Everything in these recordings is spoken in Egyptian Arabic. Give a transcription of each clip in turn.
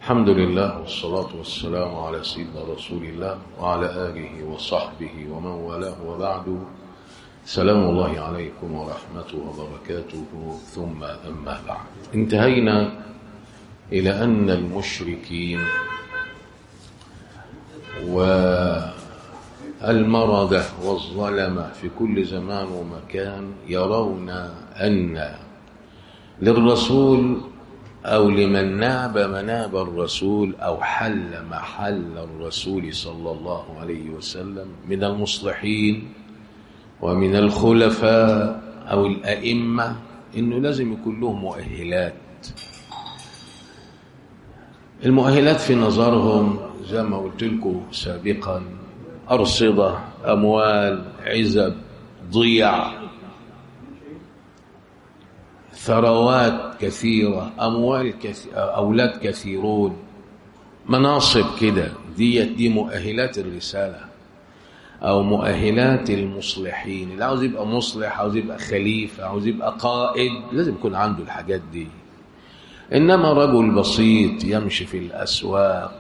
الحمد لله والصلاة والسلام على سيدنا رسول الله وعلى آله وصحبه ومن والاه وبعد سلام الله عليكم ورحمته وبركاته ثم أما بعد انتهينا إلى أن المشركين والمردة والظلمة في كل زمان ومكان يرون أن للرسول أو لمن ناب مناب الرسول أو حل محل الرسول صلى الله عليه وسلم من المصلحين ومن الخلفاء أو الأئمة إنه لازم يكون له مؤهلات المؤهلات في نظرهم زي ما قلت لكم سابقا أرصدة أموال عزب ضيع ثروات كثيرة أموال كثيرة أولاد كثيرون مناصب كده ديت دي مؤهلات الرسالة أو مؤهلات المصلحين اللي عاوز يبقى مصلح عاوز يبقى خليفة عاوز يبقى قائد لازم يكون عنده الحاجات دي إنما رجل بسيط يمشي في الأسواق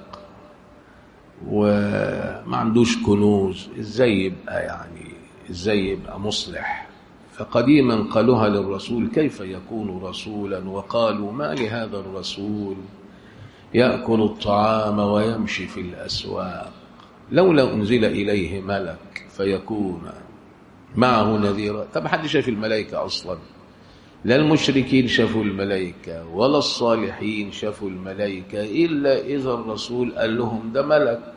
وما عندوش كنوز إزاي يبقى يعني إزاي يبقى مصلح فقديما قالوها للرسول كيف يكون رسولا وقالوا ما لهذا الرسول يأكل الطعام ويمشي في الأسواق لولا أنزل إليه ملك فيكون معه نذيرا طب حد شاف الملائكة أصلا لا المشركين شافوا الملائكة ولا الصالحين شافوا الملائكة إلا إذا الرسول قال لهم ده ملك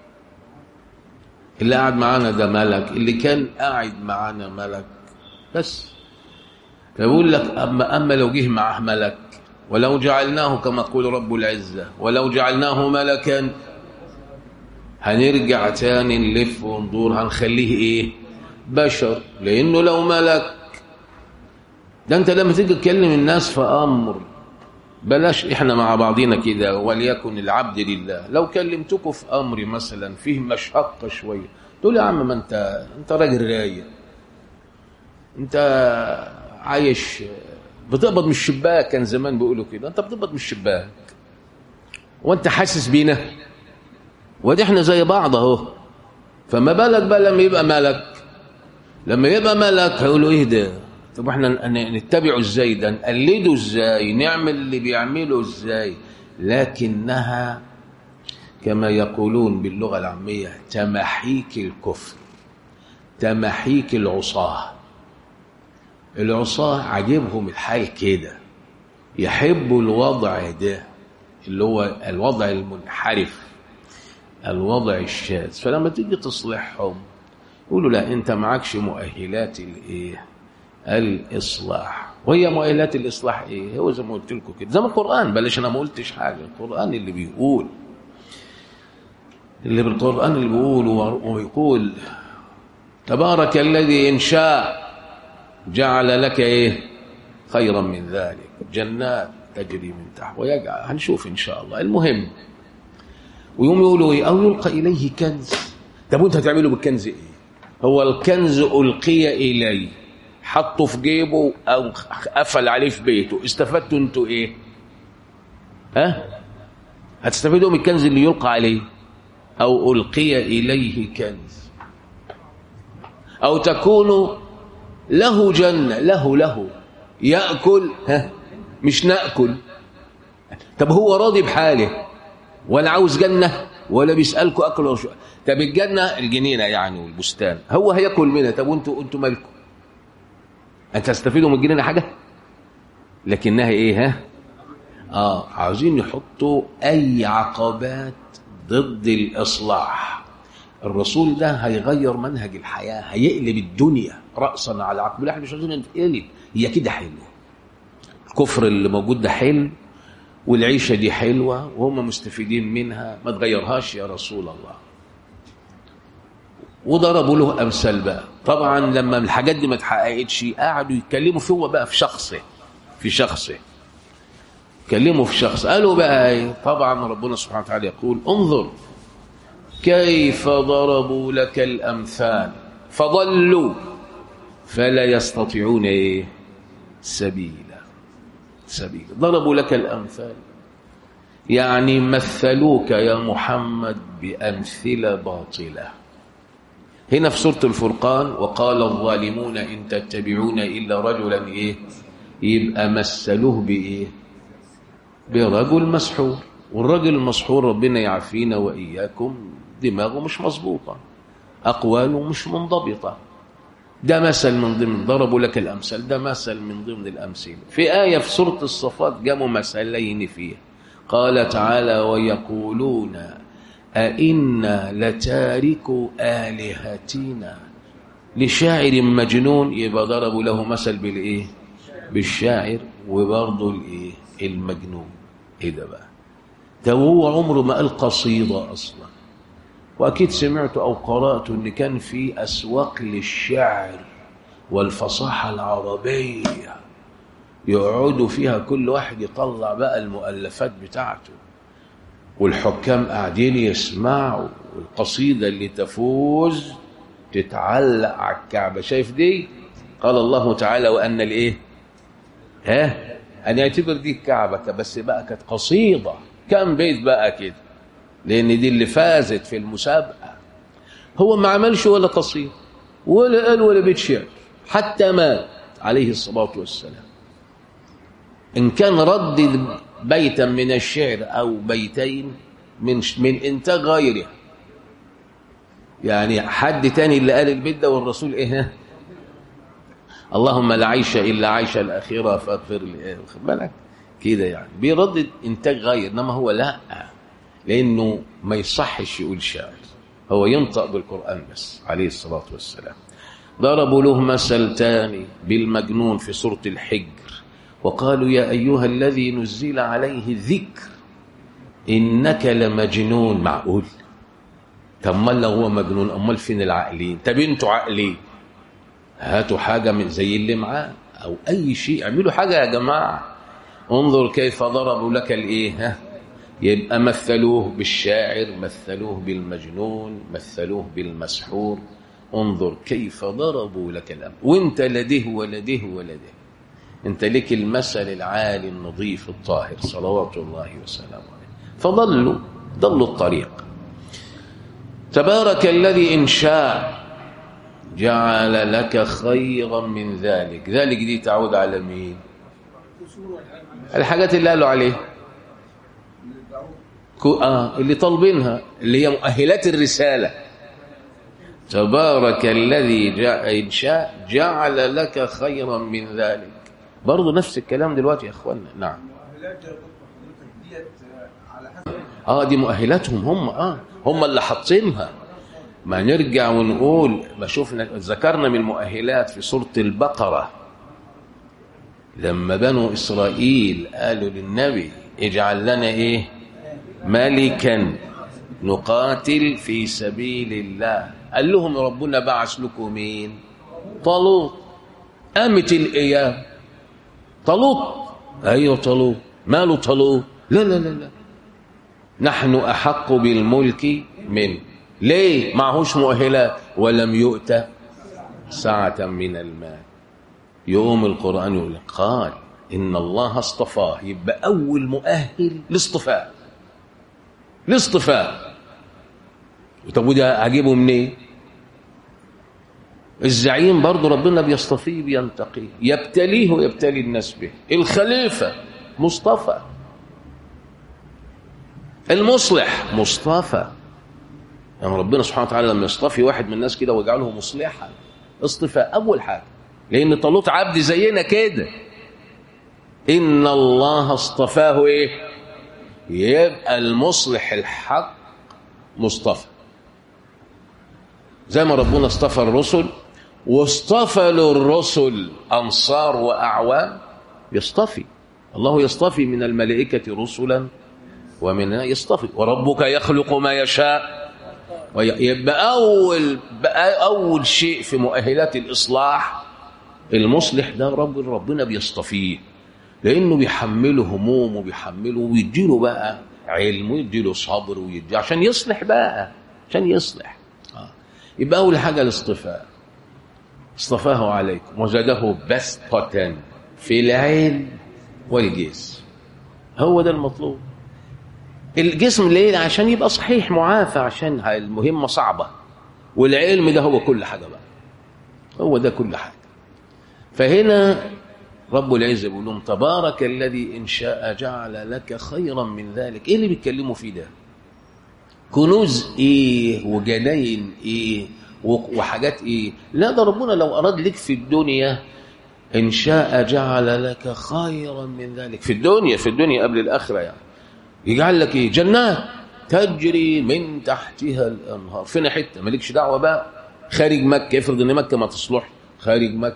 اللي قاعد معانا ده ملك اللي كان قاعد معانا ملك بس فيقول لك أما, أما لو جه معه ملك ولو جعلناه كما يقول رب العزة ولو جعلناه ملكا هنرجع تاني نلف وندور هنخليه ايه بشر لانه لو ملك ده انت لما تيجي تكلم الناس في امر بلاش احنا مع بعضينا كده وليكن العبد لله لو كلمتكم في امر مثلا فيه مشقه شويه تقول يا عم ما انت انت راجل رايق انت عايش بتقبض من الشباك كان زمان بيقولوا كده انت بتقبض من الشباك وانت حاسس بينا ودي احنا زي بعض اهو فما بالك بقى لما يبقى ملك لما يبقى ملك هيقولوا ايه ده طب احنا نتبعه ازاي ده نقلده ازاي نعمل اللي بيعمله ازاي لكنها كما يقولون باللغة العامية تمحيك الكفر تمحيك العصاه العصاه عاجبهم الحال كده يحبوا الوضع ده اللي هو الوضع المنحرف الوضع الشاذ فلما تيجي تصلحهم يقولوا لا انت معكش مؤهلات الايه الاصلاح وهي مؤهلات الاصلاح ايه هو زي ما قلت لكم كده زي ما القران بلاش انا ما قلتش حاجه القران اللي بيقول اللي بالقران اللي بيقول ويقول تبارك الذي ان شاء جعل لك ايه خيرا من ذلك جنات تجري من تحت ويجعل هنشوف ان شاء الله المهم ويوم يقولوا ايه او يلقى اليه كنز طب وانت هتعمله بالكنز ايه هو الكنز القي اليه حطه في جيبه او قفل عليه في بيته استفدتوا انتوا ايه ها هتستفيدوا من الكنز اللي يلقى عليه او القي اليه كنز او تكون له جنه له له ياكل ها مش ناكل طب هو راضي بحاله ولا عاوز جنة ولا بيسألكوا أكل ولا شو طب الجنة الجنينة يعني والبستان هو هياكل منها طب وانتوا انتوا مالكم انت هتستفيدوا من الجنينة حاجة لكنها ايه ها اه عاوزين يحطوا اي عقبات ضد الاصلاح الرسول ده هيغير منهج الحياة هيقلب الدنيا رأسا على عقب لا احنا مش عايزين نتقلب هي كده حلوه الكفر اللي موجود ده حلو والعيشة دي حلوة وهم مستفيدين منها ما تغيرهاش يا رسول الله وضربوا له أمثال بقى طبعا لما الحاجات دي ما اتحققتش قعدوا يتكلموا فيه هو بقى في شخصه في شخصه كلموا في شخص قالوا بقى ايه طبعا ربنا سبحانه وتعالى يقول انظر كيف ضربوا لك الأمثال فضلوا فلا يستطيعون ايه سبيلا سبيلا ضربوا لك الأمثال يعني مثلوك يا محمد بأمثلة باطلة هنا في سورة الفرقان وقال الظالمون إن تتبعون إلا رجلا إيه يبقى مثلوه بإيه برجل مسحور والرجل المسحور ربنا يعافينا وإياكم دماغه مش مظبوطة أقواله مش منضبطة ده مثل من ضمن ضربوا لك الأمثال ده مثل من ضمن الأمثلة في آية في سورة الصفات جابوا مثلين فيها قال تعالى ويقولون أئنا لتاركوا آلهتنا لشاعر مجنون يبقى ضربوا له مثل بالإيه بالشاعر وبرضه الإيه المجنون إيه ده بقى ده هو عمره ما قال قصيدة أصلا وأكيد سمعت أو قرأت أن كان في أسواق للشعر والفصاحة العربية يقعدوا فيها كل واحد يطلع بقى المؤلفات بتاعته والحكام قاعدين يسمعوا والقصيدة اللي تفوز تتعلق على الكعبة شايف دي قال الله تعالى وأن الإيه ها أن يعتبر دي الكعبة بس بقى كانت قصيدة كم بيت بقى كده لأن دي اللي فازت في المسابقة هو ما عملش ولا قصيدة ولا قال ولا بيت شعر حتى مات عليه الصلاة والسلام إن كان ردد بيتا من الشعر أو بيتين من من إنتاج غيره يعني حد تاني اللي قال البيت ده والرسول إيه اللهم لا عيش إلا عيش الأخيرة فاغفر لي واخد بالك كده يعني بيردد إنتاج غير إنما هو لا لأنه ما يصحش يقول شعر هو ينطق بالقرآن بس عليه الصلاة والسلام ضربوا له مثل تاني بالمجنون في سورة الحجر وقالوا يا أيها الذي نزل عليه الذكر إنك لمجنون معقول طب امال لو هو مجنون امال فين العاقلين طب انتوا عاقلين هاتوا حاجة من زي اللي معاه أو أي شيء اعملوا حاجة يا جماعة انظر كيف ضربوا لك الإيه ها يبقى مثلوه بالشاعر مثلوه بالمجنون مثلوه بالمسحور انظر كيف ضربوا لك الأمر وانت لده ولده ولده انت لك المثل العالي النظيف الطاهر صلوات الله وسلامه عليه فضلوا ضلوا الطريق تبارك الذي إن شاء جعل لك خيرا من ذلك ذلك دي تعود على مين الحاجات اللي قالوا عليه آه اللي طالبينها اللي هي مؤهلات الرسالة تبارك الذي جاء إن شاء جعل لك خيرا من ذلك برضه نفس الكلام دلوقتي يا اخوانا نعم اه دي مؤهلاتهم هم اه هم اللي حاطينها ما نرجع ونقول ما شفنا ذكرنا من المؤهلات في سورة البقرة لما بنو إسرائيل قالوا للنبي اجعل لنا إيه ملكا نقاتل في سبيل الله قال لهم ربنا بعث لكم مين طالوت قامت الأيام طالوت أيوة طالوت ماله طالوت لا لا لا لا نحن أحق بالملك منه ليه معهوش مؤهلات ولم يؤت ساعة من المال يقوم القرآن يقول لك قال إن الله اصطفاه يبقى أول مؤهل لاصطفاء لاصطفاء طب وده أجيبه منين الزعيم برضه ربنا بيصطفيه بينتقيه يبتليه ويبتلي الناس به الخليفة مصطفى المصلح مصطفى يعني ربنا سبحانه وتعالى لما يصطفي واحد من الناس كده ويجعله مصلحا اصطفاء اول حاجه لان طالوت عبد زينا كده ان الله اصطفاه ايه يبقى المصلح الحق مصطفى زي ما ربنا اصطفى الرسل واصطفى للرسل انصار واعوان يصطفي الله يصطفي من الملائكه رسلا ومن يصطفي وربك يخلق ما يشاء يبقى أول بقى أول شيء في مؤهلات الإصلاح المصلح ده رب ربنا بيصطفيه لأنه بيحمله هموم وبيحمله ويديله بقى علم ويديله صبر ويدي عشان يصلح بقى عشان يصلح آه. يبقى أول حاجة الاصطفاء اصطفاه عليكم وزاده بسطة في العلم والجسم هو ده المطلوب الجسم ليه عشان يبقى صحيح معافى عشان المهمه صعبه والعلم ده هو كل حاجه بقى هو ده كل حاجه فهنا رب العزة بيقول لهم تبارك الذي إن شاء جعل لك خيرا من ذلك إيه اللي بيتكلموا فيه ده كنوز إيه وجناين إيه وحاجات إيه لا ده ربنا لو أراد لك في الدنيا إن شاء جعل لك خيرا من ذلك في الدنيا في الدنيا قبل الآخرة يعني يجعل لك إيه جنات تجري من تحتها الأنهار فين حتة مالكش دعوة بقى خارج مكة افرض إن مكة ما تصلح خارج مكة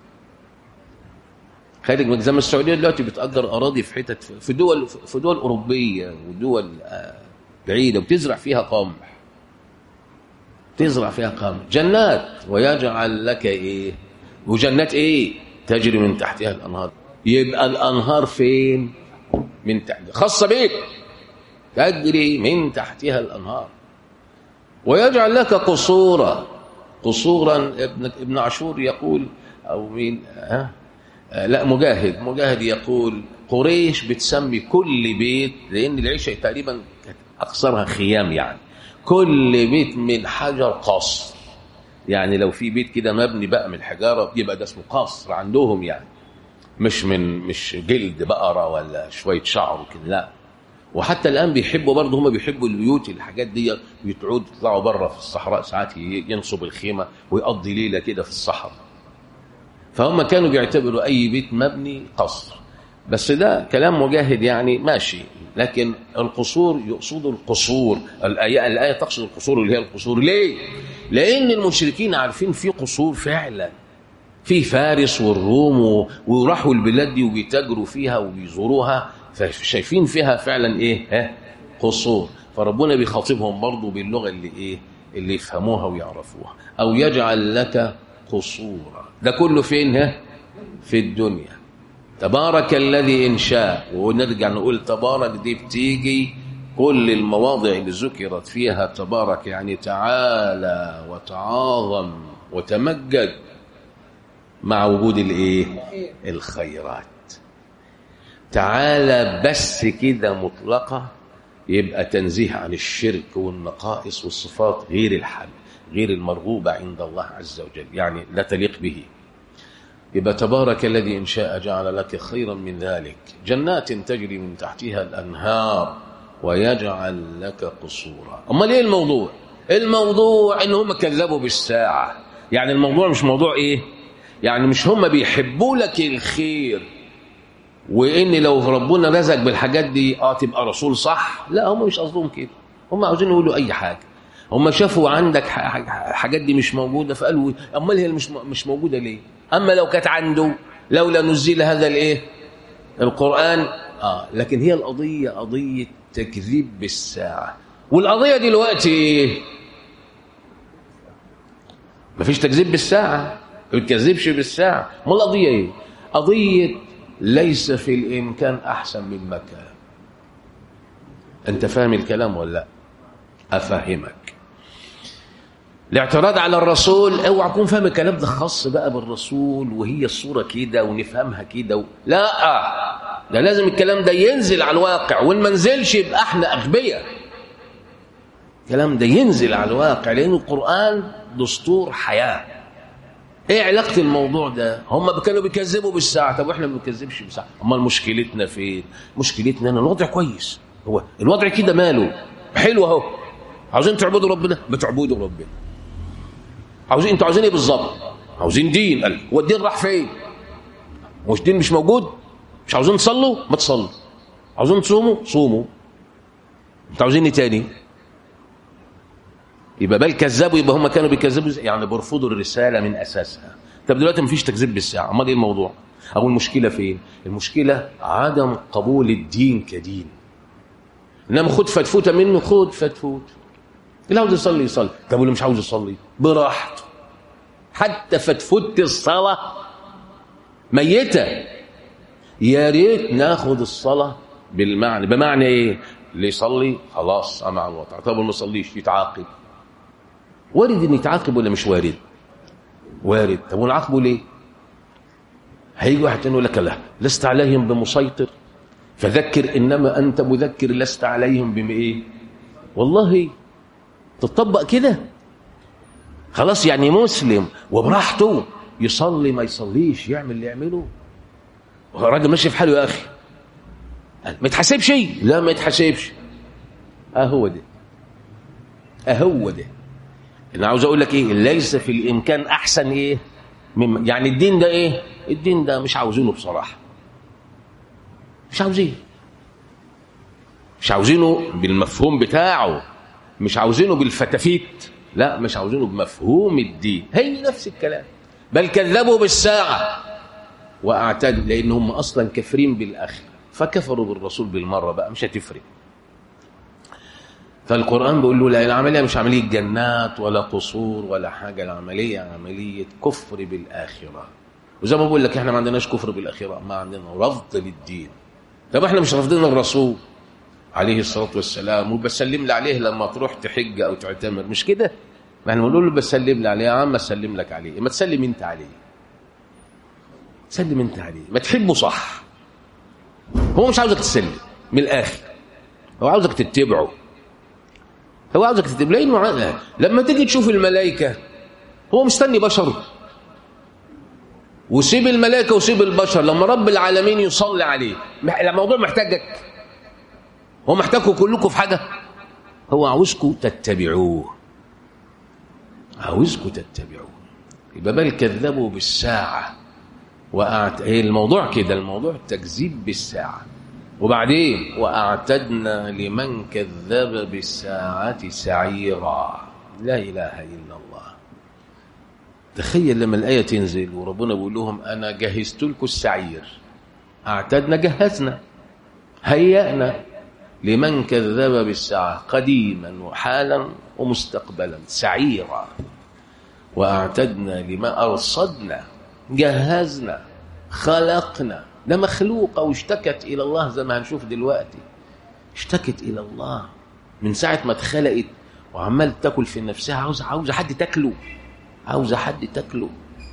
خارج مكة زي ما السعودية دلوقتي بتأجر أراضي في حتت في دول في دول أوروبية ودول بعيدة وتزرع فيها قمح تزرع فيها قمح جنات ويجعل لك إيه وجنات إيه تجري من تحتها الأنهار يبقى الأنهار فين من تحت خاصة بيك تجري من تحتها الأنهار ويجعل لك قصورا قصورا ابن ابن عاشور يقول أو مين ها لا مجاهد مجاهد يقول قريش بتسمي كل بيت لأن العيشة تقريبا كانت أكثرها خيام يعني كل بيت من حجر قصر يعني لو في بيت كده مبني بقى من الحجارة يبقى ده اسمه قصر عندهم يعني مش من مش جلد بقرة ولا شوية شعر وكده لا وحتى الآن بيحبوا برضه هم بيحبوا البيوت الحاجات دي يتعود يطلعوا بره في الصحراء ساعات ينصب الخيمة ويقضي ليلة كده في الصحراء فهم كانوا بيعتبروا أي بيت مبني قصر بس ده كلام مجاهد يعني ماشي لكن القصور يقصد القصور الآية, الآية تقصد القصور اللي هي القصور ليه؟ لأن المشركين عارفين في قصور فعلا في فارس والروم وراحوا البلاد دي وبيتاجروا فيها وبيزوروها فشايفين فيها فعلا ايه ها قصور فربنا بيخاطبهم برضه باللغه اللي ايه اللي يفهموها ويعرفوها او يجعل لك قصورا ده كله فين ها في الدنيا تبارك الذي ان شاء ونرجع نقول تبارك دي بتيجي كل المواضع اللي ذكرت فيها تبارك يعني تعالى وتعاظم وتمجد مع وجود الايه الخيرات تعالى بس كده مطلقة يبقى تنزيه عن الشرك والنقائص والصفات غير الحمد غير المرغوبة عند الله عز وجل يعني لا تليق به يبقى تبارك الذي إن شاء جعل لك خيرا من ذلك جنات تجري من تحتها الأنهار ويجعل لك قصورا أما ليه الموضوع الموضوع إن هم كذبوا بالساعة يعني الموضوع مش موضوع إيه يعني مش هم بيحبوا لك الخير وان لو ربنا رزق بالحاجات دي اه تبقى رسول صح لا هم مش قصدهم كده هم عاوزين يقولوا اي حاجه هم شافوا عندك حاجات دي مش موجوده فقالوا امال هي مش مش موجوده ليه اما لو كانت عنده لولا نزل هذا الايه القران اه لكن هي القضيه قضيه تكذيب بالساعه والقضيه دلوقتي ايه مفيش تكذيب بالساعه ما بتكذبش بالساعه امال القضيه ايه قضيه ليس في الإمكان أحسن من مكان أنت فاهم الكلام ولا لا أفهمك الاعتراض على الرسول اوعى تكون فاهم الكلام ده خاص بقى بالرسول وهي الصورة كده ونفهمها كده و... لا ده لازم الكلام ده ينزل على الواقع وإن ما نزلش يبقى احنا أغبياء الكلام ده ينزل على الواقع لأن القرآن دستور حياة ايه علاقه الموضوع ده هم كانوا بيكذبوا بالساعه طب واحنا ما بنكذبش بالساعه امال مشكلتنا فين مشكلتنا ان الوضع كويس هو الوضع كده ماله حلو اهو عاوزين تعبدوا ربنا بتعبدوا ربنا عاوزين انتوا عاوزين ايه بالظبط عاوزين دين قال هو الدين راح فين مش دين مش موجود مش عاوزين تصلوا ما تصلوا عاوزين تصوموا صوموا انتوا عاوزين ايه تاني يبقى بل كذبوا يبقى هم كانوا بيكذبوا يعني بيرفضوا الرساله من اساسها طب دلوقتي مفيش تكذيب بالساعه امال ايه الموضوع او المشكله فين المشكله عدم قبول الدين كدين انما خد فتفوته منه خد فتفوت اللي عاوز يصلي يصلي طب واللي مش عاوز يصلي براحته حتى فتفوت الصلاه ميته يا ريت ناخد الصلاه بالمعنى بمعنى ايه اللي يصلي خلاص سمع وطاعه طب ما يصليش يتعاقب وارد ان يتعاقب ولا مش وارد وارد طب ونعاقبه ليه هيجي واحد تاني يقول لك لا لست عليهم بمسيطر فذكر انما انت مذكر لست عليهم بايه والله تطبق كده خلاص يعني مسلم وبراحته يصلي ما يصليش يعمل اللي يعمله هو راجل ماشي في حاله يا اخي ما يتحاسبش لا ما يتحاسبش اهو ده اهو ده انا عاوز اقول لك ايه ليس في الامكان احسن ايه مما يعني الدين ده ايه الدين ده مش عاوزينه بصراحه مش عاوزينه مش عاوزينه بالمفهوم بتاعه مش عاوزينه بالفتافيت لا مش عاوزينه بمفهوم الدين هي نفس الكلام بل كذبوا بالساعة واعتدوا لأن هم أصلا كافرين بالآخرة فكفروا بالرسول بالمرة بقى مش هتفرق فالقرآن بيقول له لا العملية مش عملية جنات ولا قصور ولا حاجة العملية عملية كفر بالآخرة وزي ما بقول لك احنا ما عندناش كفر بالآخرة ما عندنا رفض للدين طب احنا مش رافضين الرسول عليه الصلاة والسلام وبسلم لي عليه لما تروح تحج أو تعتمر مش كده ما احنا بنقول له بسلم لي عليه يا عم اسلم لك عليه ما تسلم انت عليه سلم انت عليه ما تحبه صح هو مش عاوزك تسلم من الاخر هو عاوزك تتبعه هو عاوزك تتبعه لانه ع- لما تيجي تشوف الملائكه هو مستني بشر وسيب الملائكه وسيب البشر لما رب العالمين يصلي عليه مح- الموضوع محتاجك هو محتاجكم كلكم في حاجه هو عاوزكم تتبعوه عاوزكم تتبعوه يبقى بل كذبوا بالساعة وأعت... هي الموضوع كده الموضوع التكذيب بالساعة وبعدين وأعتدنا لمن كذب بالساعة سعيرا لا إله إلا الله تخيل لما الآية تنزل وربنا بيقول لهم أنا جهزت لكم السعير أعتدنا جهزنا هيأنا لمن كذب بالساعة قديما وحالا ومستقبلا سعيرا وأعتدنا لما أرصدنا جهزنا خلقنا ده مخلوقة واشتكت إلى الله زي ما هنشوف دلوقتي اشتكت إلى الله من ساعة ما اتخلقت وعمال تاكل في نفسها عاوزة عاوزة حد تاكله عاوزة حد تاكله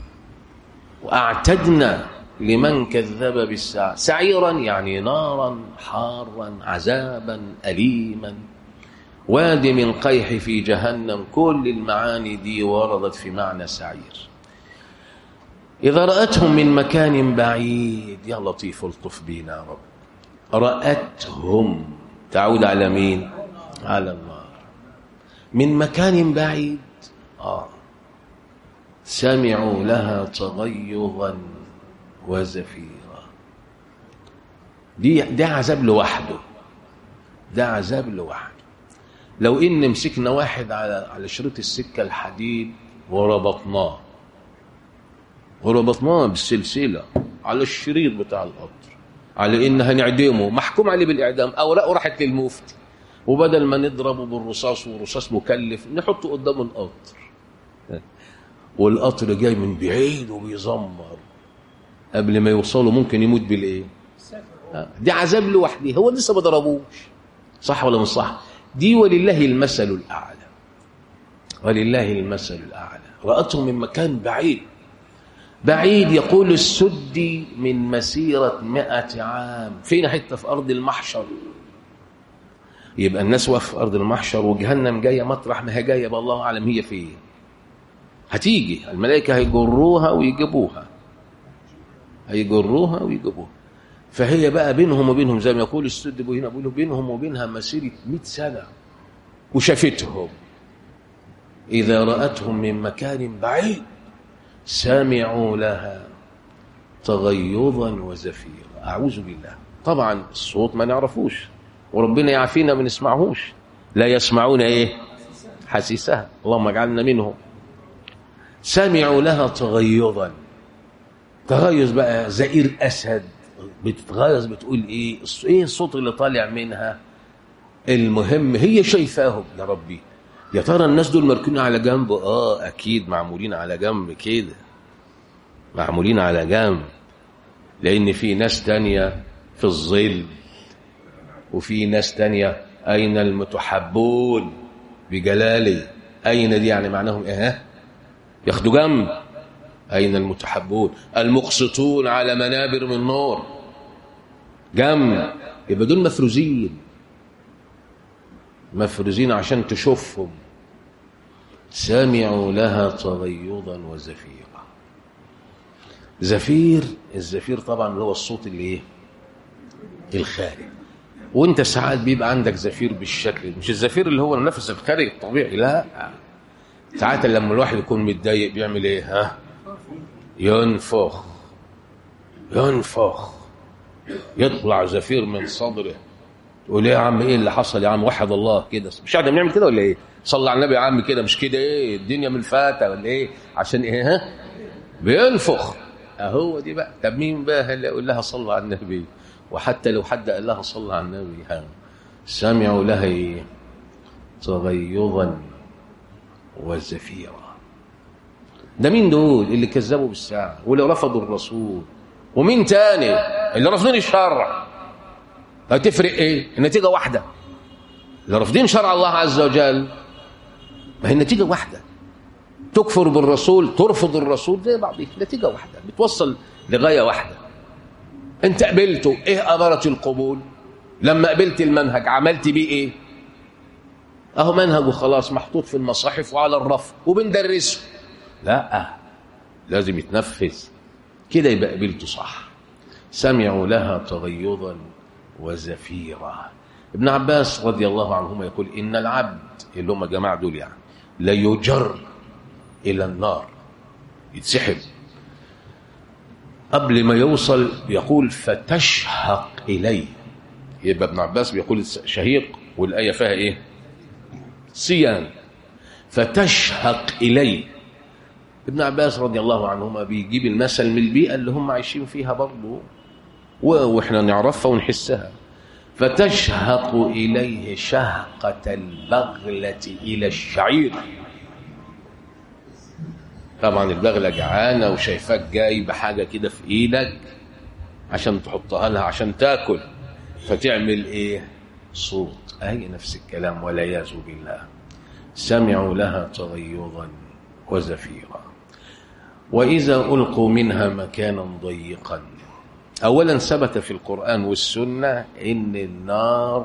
وأعتدنا لمن كذب بالساعة سعيرا يعني نارا حارا عذابا أليما واد من قيح في جهنم كل المعاني دي وردت في معنى سعير إذا رأتهم من مكان بعيد يا لطيف الطف بينا يا رب رأتهم تعود على مين على النار من مكان بعيد آه سمعوا لها تغيظا وزفيرا دي ده عذاب لوحده ده عذاب لوحده لو ان مسكنا واحد على على شريط السكه الحديد وربطناه وربطناه بالسلسله على الشريط بتاع القطر على ان هنعدمه محكوم عليه بالاعدام اوراقه راحت للمفتي وبدل ما نضربه بالرصاص ورصاص مكلف نحطه قدام القطر والقطر جاي من بعيد وبيزمر قبل ما يوصلوا ممكن يموت بالايه آه، دي عذاب لوحده هو لسه ما ضربوش صح ولا مش صح دي ولله المثل الاعلى ولله المثل الاعلى راتهم من مكان بعيد بعيد يقول السدي من مسيرة مئة عام فين حتة في أرض المحشر يبقى الناس واقفة في أرض المحشر وجهنم جاية مطرح ما هي جاية بقى الله أعلم هي فين هتيجي الملائكة هيجروها ويجيبوها هيجروها ويجيبوها فهي بقى بينهم وبينهم زي ما يقول السد هنا بيقولوا بينهم وبينها مسيرة 100 سنة وشافتهم إذا رأتهم من مكان بعيد سمعوا لها تغيظا وزفيرا أعوذ بالله طبعا الصوت ما نعرفوش وربنا يعافينا ما نسمعهوش لا يسمعون ايه حسيسها اللهم اجعلنا منهم سمعوا لها تغيظا تغيظ بقى زئير اسد بتتغيظ بتقول ايه ايه الصوت اللي طالع منها المهم هي شايفاهم يا ربي يا ترى الناس دول مركونين على جنب اه اكيد معمولين على جنب كده معمولين على جنب لان في ناس تانية في الظل وفي ناس تانية اين المتحبون بجلالي اين دي يعني معناهم ايه ياخدوا جنب اين المتحبون المقسطون على منابر من نور جنب يبقى دول مفروزين مفروزين عشان تشوفهم سمعوا لها تغيظا وزفيرا زفير الزفير طبعا اللي هو الصوت اللي ايه الخارج وانت ساعات بيبقى عندك زفير بالشكل مش الزفير اللي هو النفس الخارج الطبيعي لا ساعات لما الواحد يكون متضايق بيعمل ايه ها ينفخ ينفخ يطلع زفير من صدره تقول ايه يا عم ايه اللي حصل يا عم وحد الله كده مش احنا بنعمل كده ولا ايه صلى على النبي يا عم كده مش كده ايه الدنيا من فاتة ولا ايه عشان ايه ها بينفخ اهو دي بقى طب مين بقى اللي يقول لها صلى على النبي وحتى لو حد قال لها صلى على النبي ها سمعوا لها ايه تغيظا وزفيرا ده مين دول اللي كذبوا بالساعة واللي رفضوا الرسول ومين تاني اللي رافضين الشرع هتفرق ايه النتيجة واحدة اللي رافضين شرع الله عز وجل ما هي النتيجة واحدة تكفر بالرسول ترفض الرسول زي بعض نتيجة واحدة بتوصل لغاية واحدة انت قبلته ايه أمارة القبول لما قبلت المنهج عملت بيه ايه اهو منهج وخلاص محطوط في المصاحف وعلى الرف وبندرسه لا لازم يتنفذ كده يبقى قبلته صح سمعوا لها تغيظا وزفيرا ابن عباس رضي الله عنهما يقول ان العبد اللي هم جماعه دول يعني ليجر الى النار يتسحب قبل ما يوصل يقول فتشهق اليه يبقى ابن عباس بيقول شهيق والايه فيها ايه صيام فتشهق اليه ابن عباس رضي الله عنهما بيجيب المثل من البيئه اللي هم عايشين فيها برضه واحنا نعرفها ونحسها فتشهق اليه شهقه البغله الى الشعير طبعا البغله جعانه وشايفاك جاي بحاجه كده في ايدك عشان تحطها لها عشان تاكل فتعمل ايه صوت اهي نفس الكلام والعياذ بالله سمعوا لها تغيظا وزفيرا واذا القوا منها مكانا ضيقا اولا ثبت في القران والسنه ان النار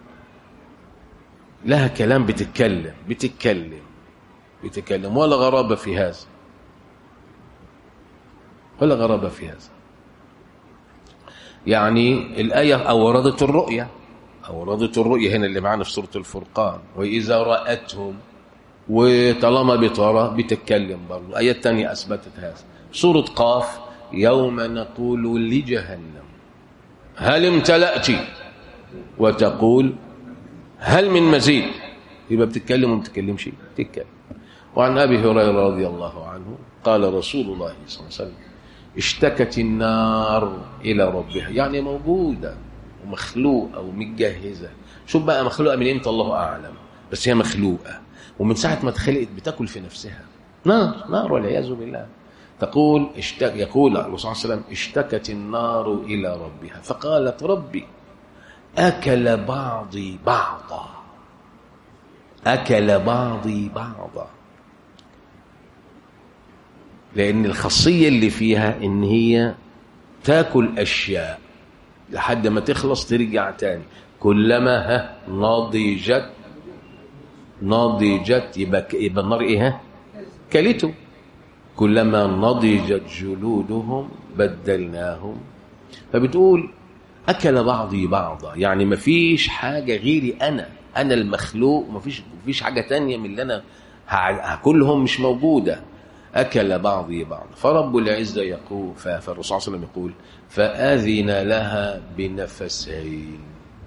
لها كلام بتتكلم بتتكلم بتتكلم ولا غرابه في هذا ولا غرابه في هذا يعني الايه اوردت الرؤيه اوردت الرؤيه هنا اللي معانا في سوره الفرقان واذا راتهم وطالما بترى بتتكلم برضه آيات تانية أثبتت هذا سورة قاف يوم نقول لجهنم هل امتلأت وتقول هل من مزيد يبقى بتتكلم وما بتتكلمش بتتكلم وعن أبي هريرة رضي الله عنه قال رسول الله صلى الله عليه وسلم اشتكت النار إلى ربها يعني موجودة ومخلوقة ومتجهزة شوف بقى مخلوقة من امتى الله أعلم بس هي مخلوقة ومن ساعة ما اتخلقت بتاكل في نفسها نار نار والعياذ بالله تقول اشتك يقول الرسول صلى الله عليه وسلم اشتكت النار إلى ربها فقالت ربي أكل بعضي بعضا أكل بعضي بعضا لأن الخاصية اللي فيها إن هي تاكل أشياء لحد ما تخلص ترجع تاني كلما ها نضجت نضجت يبقى يبقى النار ايه ها كلته كلما نضجت جلودهم بدلناهم فبتقول اكل بعضي بعضا يعني ما فيش حاجه غيري انا انا المخلوق ما فيش ما فيش حاجه تانية من اللي انا هاكلهم مش موجوده اكل بعضي بعض فرب العزه يقول فالرسول صلى الله عليه وسلم يقول فاذن لها بنفسين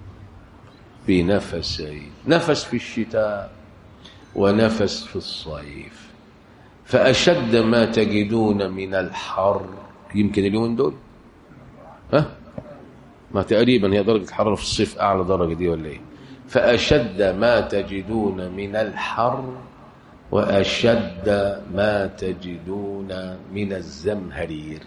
بنفسين نفس في الشتاء ونفس في الصيف فأشد ما تجدون من الحر يمكن اليومين دول ها ما تقريبا هي درجة الحرارة في الصيف أعلى درجة دي ولا إيه فأشد ما تجدون من الحر وأشد ما تجدون من الزمهرير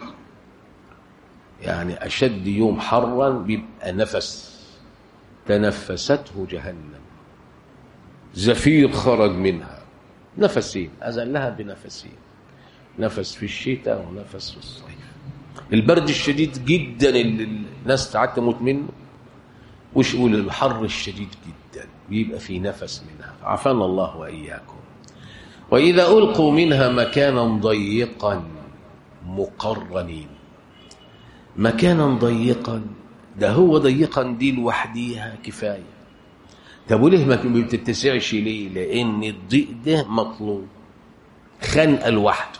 يعني أشد يوم حرا بيبقى نفس تنفسته جهنم زفير خرج منها نفسين أذن لها بنفسين نفس في الشتاء ونفس في الصيف البرد الشديد جدا اللي الناس ساعات تموت منه وش يقول الحر الشديد جدا ويبقى في نفس منها عافانا الله وإياكم وإذا ألقوا منها مكانا ضيقا مقرنين مكانا ضيقا ده هو ضيقا دي لوحديها كفاية طب وليه ما بتتسعش ليه لأن الضيق ده مطلوب خنقة لوحده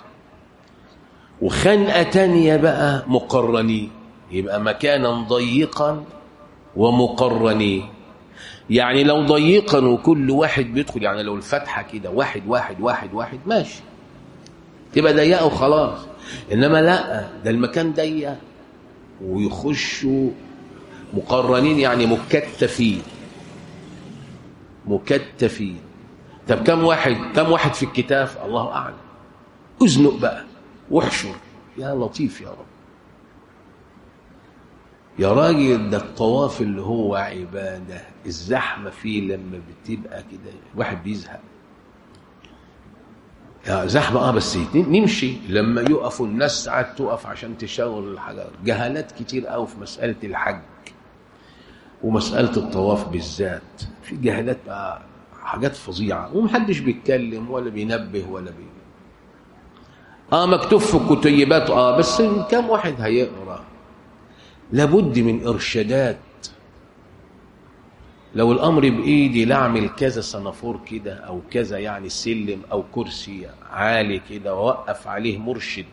وخنقة تانية بقى مقرنين يبقى مكانا ضيقا ومقرنين يعني لو ضيقا وكل واحد بيدخل يعني لو الفتحة كده واحد واحد واحد واحد ماشي تبقى ضيقة وخلاص إنما لا ده المكان ضيق ويخشوا مقرنين يعني مكتفين مكتفين طب كم واحد كم واحد في الكتاف الله أعلم ازنق بقى واحشر يا لطيف يا رب يا راجل ده الطواف اللي هو عبادة الزحمة فيه لما بتبقى كده واحد بيزهق يا زحمة اه بس نمشي لما يقفوا الناس ساعات تقف عشان تشاور الحجر جهالات كتير قوي في مسألة الحج ومسألة الطواف بالذات في جهالات بقى حاجات فظيعة ومحدش بيتكلم ولا بينبه ولا بي اه مكتوب في الكتيبات اه بس كم واحد هيقرا لابد من ارشادات لو الامر بايدي لا اعمل كذا سنافور كده او كذا يعني سلم او كرسي عالي كده واوقف عليه مرشد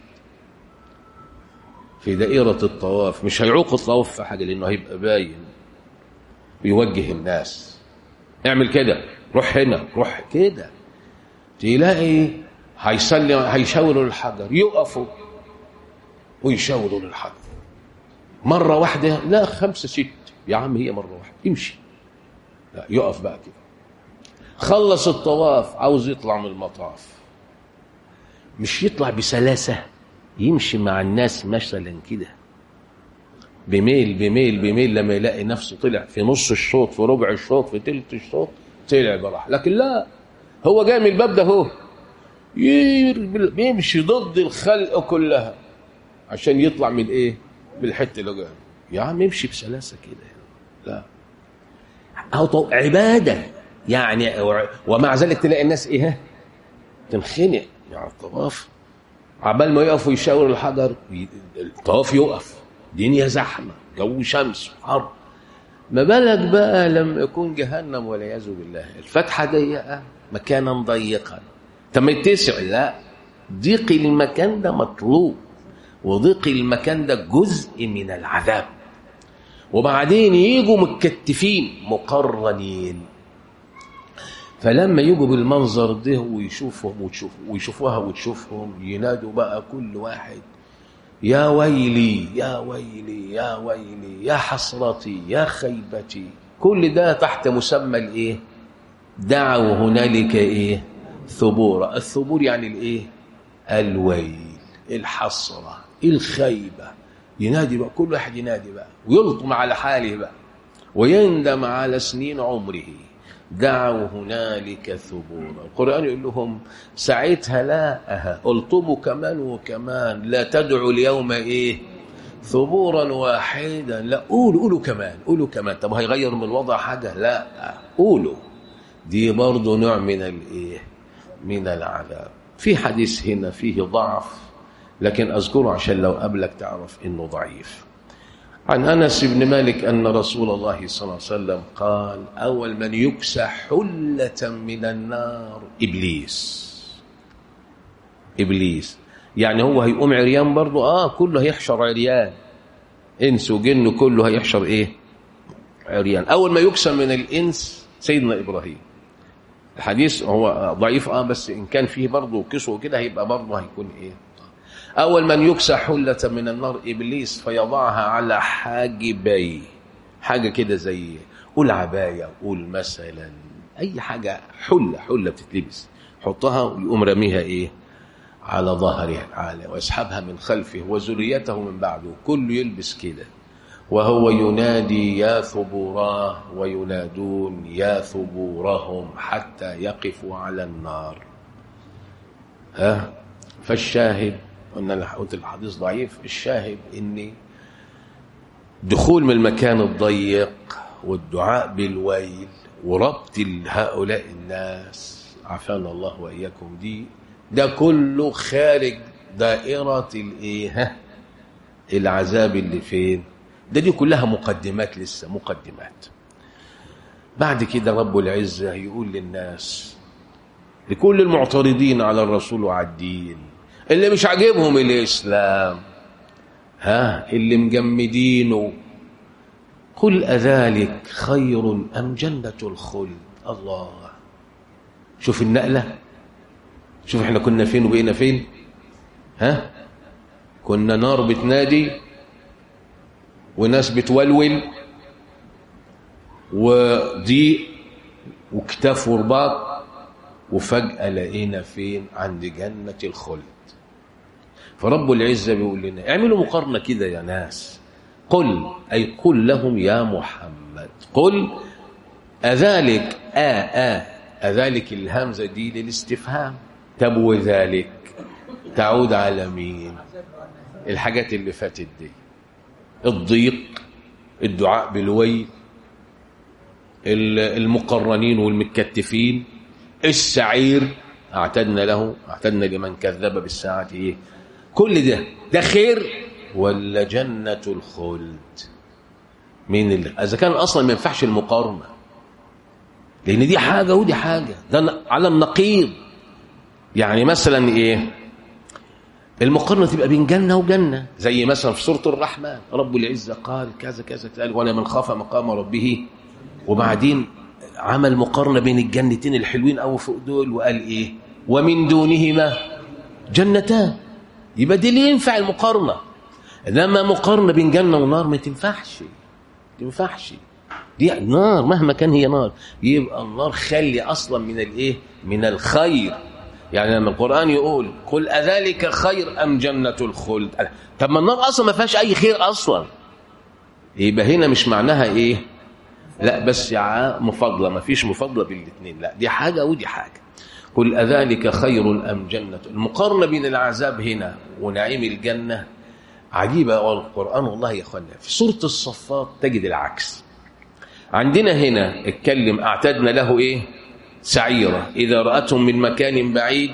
في دائرة الطواف مش هيعوق الطواف في حاجة لأنه هيبقى باين بيوجه الناس اعمل كده روح هنا روح كده تلاقي هيصلي هيشاوروا للحجر يقفوا ويشاوروا للحجر مرة واحدة لا خمسة ست يا عم هي مرة واحدة امشي لا يقف بقى كده خلص الطواف عاوز يطلع من المطاف مش يطلع بسلاسة يمشي مع الناس مثلا كده بميل بميل بميل لما يلاقي نفسه طلع في نص الشوط في ربع الشوط في تلت الشوط طلع براح لكن لا هو جاي من الباب ده هو بيمشي ضد الخلق كلها عشان يطلع من ايه من الحته اللي جايه يا عم امشي بسلاسه كده لا أو عبادة يعني ومع ذلك تلاقي الناس إيه تنخنق يعني الطواف عبال ما يقف ويشاور الحجر الطواف يقف دنيا زحمة جو شمس حر ما بالك بقى لما يكون جهنم والعياذ بالله الفتحة ضيقة مكانا ضيقا طب ما يتسع لا ضيق المكان ده مطلوب وضيق المكان ده جزء من العذاب وبعدين يجوا متكتفين مقرنين فلما يجوا بالمنظر ده ويشوفهم وتشوف ويشوفوها وتشوفهم ينادوا بقى كل واحد يا ويلي يا ويلي يا ويلي يا حسرتي يا خيبتي كل ده تحت مسمى الايه دعوا هنالك ايه ثبورا الثبور يعني الايه الويل الحسره الخيبه ينادي بقى كل واحد ينادي بقى ويلطم على حاله بقى ويندم على سنين عمره دعوا هنالك ثبورا القرآن يقول لهم ساعتها لا أها الطبوا كمان وكمان لا تدعوا اليوم إيه ثبورا واحدا لا قولوا قولوا كمان قولوا كمان طب هيغير من الوضع حاجة لا قولوا دي برضه نوع من الإيه من العذاب في حديث هنا فيه ضعف لكن أذكره عشان لو قبلك تعرف إنه ضعيف عن أنس بن مالك أن رسول الله صلى الله عليه وسلم قال أول من يكسى حلة من النار إبليس إبليس يعني هو هيقوم عريان برضه آه كله هيحشر عريان إنس وجن كله هيحشر إيه عريان أول ما يكسى من الإنس سيدنا إبراهيم الحديث هو ضعيف آه بس إن كان فيه برضه كسوة كده هيبقى برضه هيكون إيه أول من يكسى حلة من النار إبليس فيضعها على حاجبيه حاجة كده زي قول عباية قول مثلا أي حاجة حلة حلة بتتلبس حطها ويقوم رميها إيه على ظهره على ويسحبها من خلفه وذريته من بعده كله يلبس كده وهو ينادي يا ثبوراه وينادون يا ثبورهم حتى يقفوا على النار ها فالشاهد قلنا قلت الحديث ضعيف الشاهد ان دخول من المكان الضيق والدعاء بالويل وربط هؤلاء الناس عافانا الله واياكم دي ده كله خارج دائرة الايه ها؟ العذاب اللي فين ده دي كلها مقدمات لسه مقدمات بعد كده رب العزة يقول للناس لكل المعترضين على الرسول وعلى الدين اللي مش عاجبهم الإسلام ها اللي مجمدينه قل أذلك خير أم جنة الخلد الله شوف النقلة شوف احنا كنا فين وبقينا فين ها كنا نار بتنادي وناس بتولول وضيق وكتاف ورباط وفجأة لقينا فين عند جنة الخلد فرب العزة بيقول لنا اعملوا مقارنة كده يا ناس قل أي قل لهم يا محمد قل أذلك آه آه أذلك الهمزة دي للاستفهام طب وذلك تعود على مين الحاجات اللي فاتت دي الضيق الدعاء بالويل المقرنين والمتكتفين السعير اعتدنا له اعتدنا لمن كذب بالساعة ايه كل ده ده خير ولا جنة الخلد مين اللي اذا كان اصلا ما ينفعش المقارنة لان دي حاجة ودي حاجة ده على النقيض يعني مثلا ايه المقارنة تبقى بين جنة وجنة زي مثلا في سورة الرحمن رب العزة قال كذا كذا قال ولا من خاف مقام ربه وبعدين عمل مقارنة بين الجنتين الحلوين أو فوق دول وقال إيه ومن دونهما جنتان يبقى دي اللي ينفع المقارنة إنما مقارنة بين جنة ونار ما تنفعش تنفعش دي نار مهما كان هي نار يبقى النار خلي أصلا من الإيه من الخير يعني لما القرآن يقول قل أذلك خير أم جنة الخلد طب ما النار أصلا ما فيهاش أي خير أصلا يبقى هنا مش معناها إيه لا بس يا مفاضلة ما فيش مفاضلة بين الاثنين لا دي حاجة ودي حاجة قل أذلك خير أم جنة المقارنة بين العذاب هنا ونعيم الجنة عجيبة القرآن والله يا أخوانا في سورة الصفات تجد العكس عندنا هنا اتكلم أعتدنا له إيه سعيرة إذا رأتهم من مكان بعيد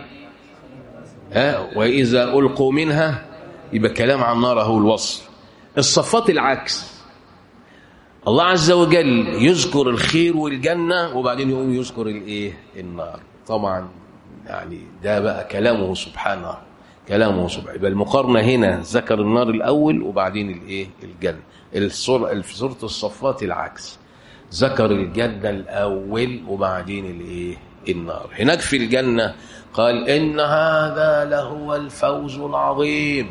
ها وإذا ألقوا منها يبقى كلام عن النار هو الوصف الصفات العكس الله عز وجل يذكر الخير والجنة وبعدين يقوم يذكر الايه النار طبعا يعني ده بقى كلامه سبحانه كلامه سبحانه يبقى المقارنة هنا ذكر النار الأول وبعدين الايه الجنة السورة في سورة الصفات العكس ذكر الجنة الأول وبعدين الايه النار هناك في الجنة قال إن هذا لهو الفوز العظيم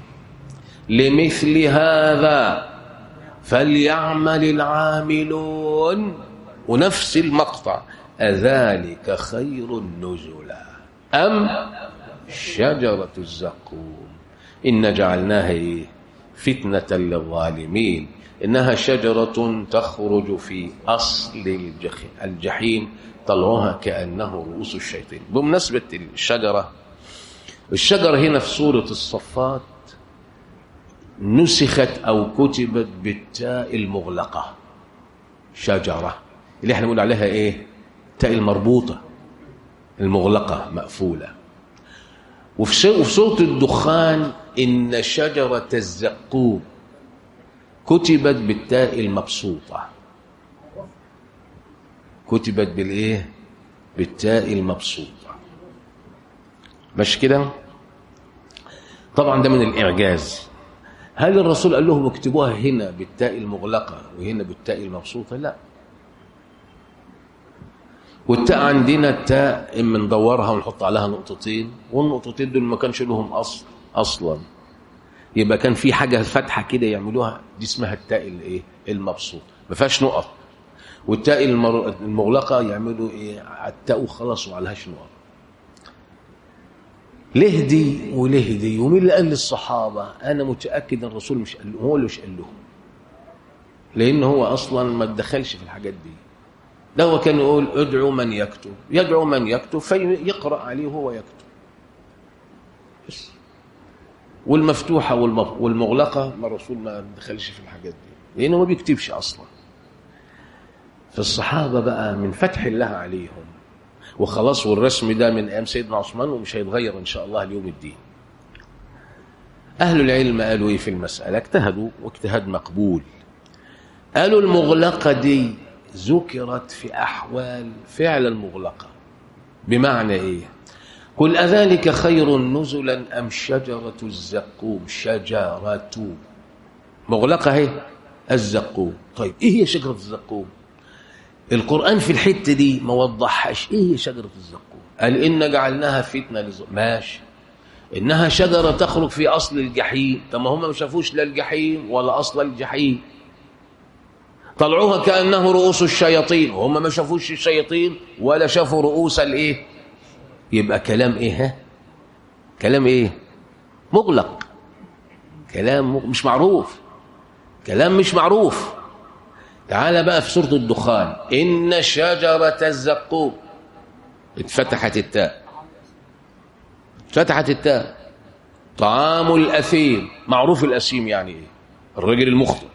لمثل هذا فليعمل العاملون ونفس المقطع أذلك خير نزلا أم شجرة الزقوم إن جعلناها إيه؟ فتنة للظالمين إنها شجرة تخرج في أصل الجحيم, الجحيم طلعها كأنه رؤوس الشيطان بمناسبة الشجرة الشجرة هنا في سورة الصفات نسخت أو كتبت بالتاء المغلقة شجرة اللي احنا بنقول عليها ايه تاء المربوطة المغلقة مقفولة وفي سورة الدخان إن شجرة الزقوم كتبت بالتاء المبسوطة كتبت بالايه بالتاء المبسوطة مش كده طبعا ده من الإعجاز هل الرسول قال لهم اكتبوها هنا بالتاء المغلقة وهنا بالتاء المبسوطة لا والتاء عندنا التاء اما ندورها ونحط عليها نقطتين والنقطتين دول ما كانش لهم اصل اصلا يبقى كان في حاجه فتحه كده يعملوها دي اسمها التاء الايه المبسوط ما فيهاش نقط والتاء المغلقه يعملوا ايه على التاء وخلاص وعليهاش نقط ليه دي وليه دي ومين اللي قال للصحابه انا متاكد ان الرسول مش قال هو اللي مش قال لهم لان هو اصلا ما اتدخلش في الحاجات دي ده هو كان يقول ادعوا من يكتب يدعو من يكتب فيقرا عليه وهو يكتب بس والمفتوحه والمغلقه ما الرسول ما دخلش في الحاجات دي لانه ما بيكتبش اصلا فالصحابة بقى من فتح الله عليهم وخلاص والرسم ده من أيام سيدنا عثمان ومش هيتغير إن شاء الله اليوم الدين أهل العلم قالوا إيه في المسألة اجتهدوا واجتهاد مقبول قالوا المغلقة دي ذكرت في أحوال فعل المغلقة بمعنى إيه قل أذلك خير نزلا أم شجرة الزقوم شجرة مغلقة هي الزقوم طيب إيه هي شجرة الزقوم القرآن في الحتة دي ما وضحش إيه هي شجرة الزقوم قال إن جعلناها فتنة للظ ماشي إنها شجرة تخرج في أصل الجحيم طب ما هم ما شافوش لا الجحيم ولا أصل الجحيم طلعوها كأنه رؤوس الشياطين وهم ما شافوش الشياطين ولا شافوا رؤوس الإيه يبقى كلام إيه ها كلام إيه مغلق كلام مغ... مش معروف كلام مش معروف تعال بقى في سورة الدخان إن شجرة الزقوم اتفتحت التاء فتحت التاء طعام الأثيم معروف الأسيم يعني إيه الرجل المخطئ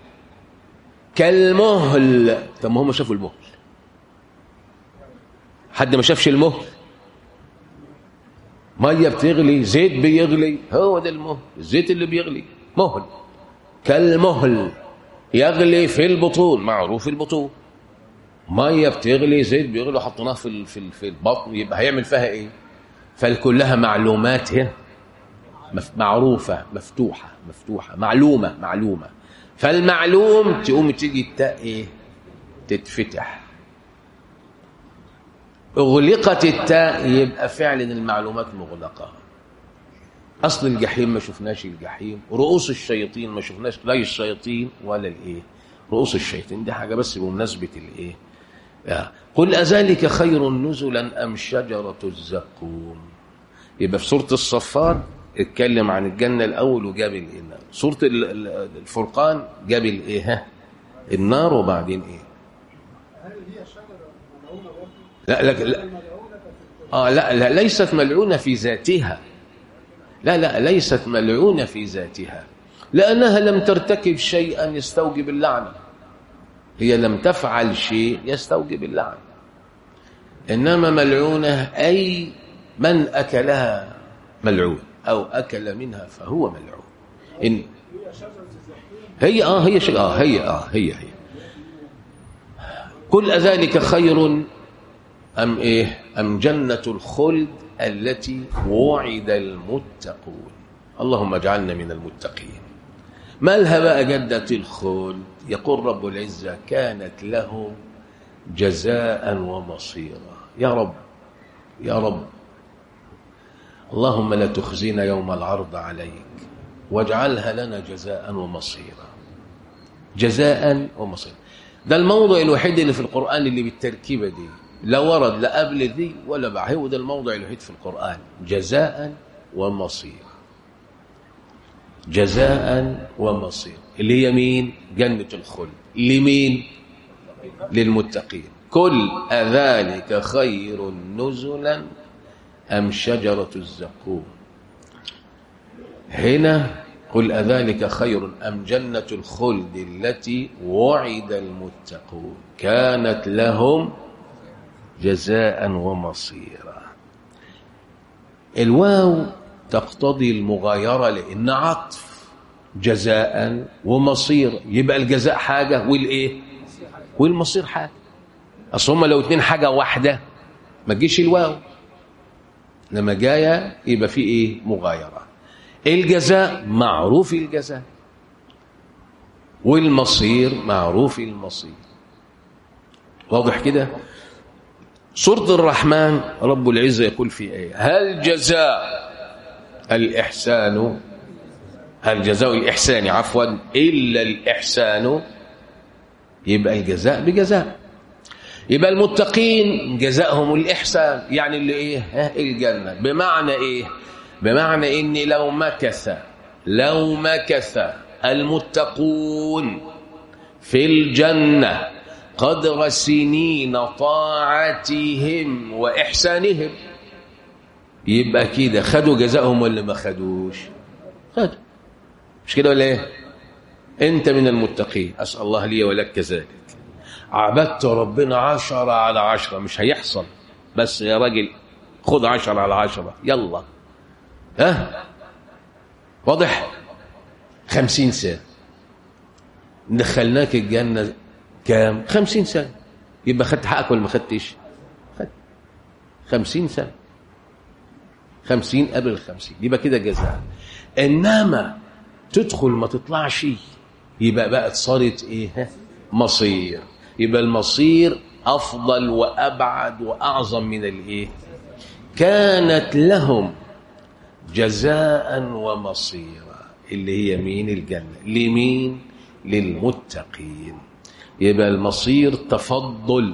كالمهل طب ما هم شافوا المهل حد ما شافش المهل ميه بتغلي زيت بيغلي هو ده المهل الزيت اللي بيغلي مهل كالمهل يغلي في البطون معروف البطون ميه بتغلي زيت بيغلي وحطيناه في في في البطن يبقى هيعمل فيها ايه فكلها معلومات هنا معروفه مفتوحه مفتوحه معلومه معلومه فالمعلوم تقوم تيجي التاء ايه تتفتح اغلقت التاء يبقى فعلا المعلومات مغلقه اصل الجحيم ما شفناش الجحيم رؤوس الشياطين ما شفناش لا الشياطين ولا الايه رؤوس الشياطين دي حاجه بس بمناسبه الايه قل اذلك خير نزلا ام شجره الزقوم يبقى في سوره الصفات اتكلم عن الجنه الاول وجاب الايه سوره الفرقان جاب الايه النار وبعدين ايه لا لا لا اه لا, لا ليست ملعونه في ذاتها لا لا ليست ملعونه في ذاتها لانها لم ترتكب شيئا يستوجب اللعنه هي لم تفعل شيء يستوجب اللعنه انما ملعونه اي من اكلها ملعون او اكل منها فهو ملعون إن هي اه هي شيء اه هي اه هي هي قل أذلك خير أم إيه أم جنة الخلد التي وعد المتقون اللهم اجعلنا من المتقين ما لها بقى جنة الخلد يقول رب العزة كانت له جزاء ومصيرا يا رب يا رب اللهم لا تخزينا يوم العرض عليك واجعلها لنا جزاء ومصيرا جزاء ومصيرا ده الموضع الوحيد اللي في القرآن اللي بالتركيبة دي لا ورد لا قبل ذي ولا بعد هو ده الموضع الوحيد في القرآن جزاء ومصيرا جزاء ومصير اللي هي مين جنة الخلد لمين للمتقين كل أذلك خير نزلا أم شجرة الزقوم هنا قل أذلك خير أم جنة الخلد التي وعد المتقون كانت لهم جزاء ومصيرا الواو تقتضي المغايرة لأن عطف جزاء ومصير يبقى الجزاء حاجة والإيه والمصير حاجة أصل هما لو اتنين حاجة واحدة ما تجيش الواو لما جاية يبقى في إيه مغايرة الجزاء معروف الجزاء والمصير معروف المصير واضح كده سورة الرحمن رب العزة يقول في ايه هل جزاء الإحسان هل جزاء الإحسان عفوا إلا الإحسان يبقى الجزاء بجزاء يبقى المتقين جزاءهم الإحسان يعني اللي إيه ها الجنة بمعنى إيه بمعنى إن لو مكث لو مكث المتقون في الجنة قدر سنين طاعتهم وإحسانهم يبقى كده خدوا جزاءهم ولا ما خدوش خدوا مش كده ولا ايه انت من المتقين اسال الله لي ولك كذلك عبدت ربنا عشرة على عشرة مش هيحصل بس يا راجل خد عشرة على عشرة يلا ها واضح خمسين سنة دخلناك الجنة كام خمسين سنة يبقى خدت حقك ولا ما خدتش خدت خمسين سنة خمسين قبل الخمسين يبقى كده جزاء إنما تدخل ما تطلعش يبقى بقت صارت إيه مصير يبقى المصير أفضل وأبعد وأعظم من الإيه كانت لهم جزاء ومصيرا اللي هي مين الجنة لمين للمتقين يبقى المصير تفضل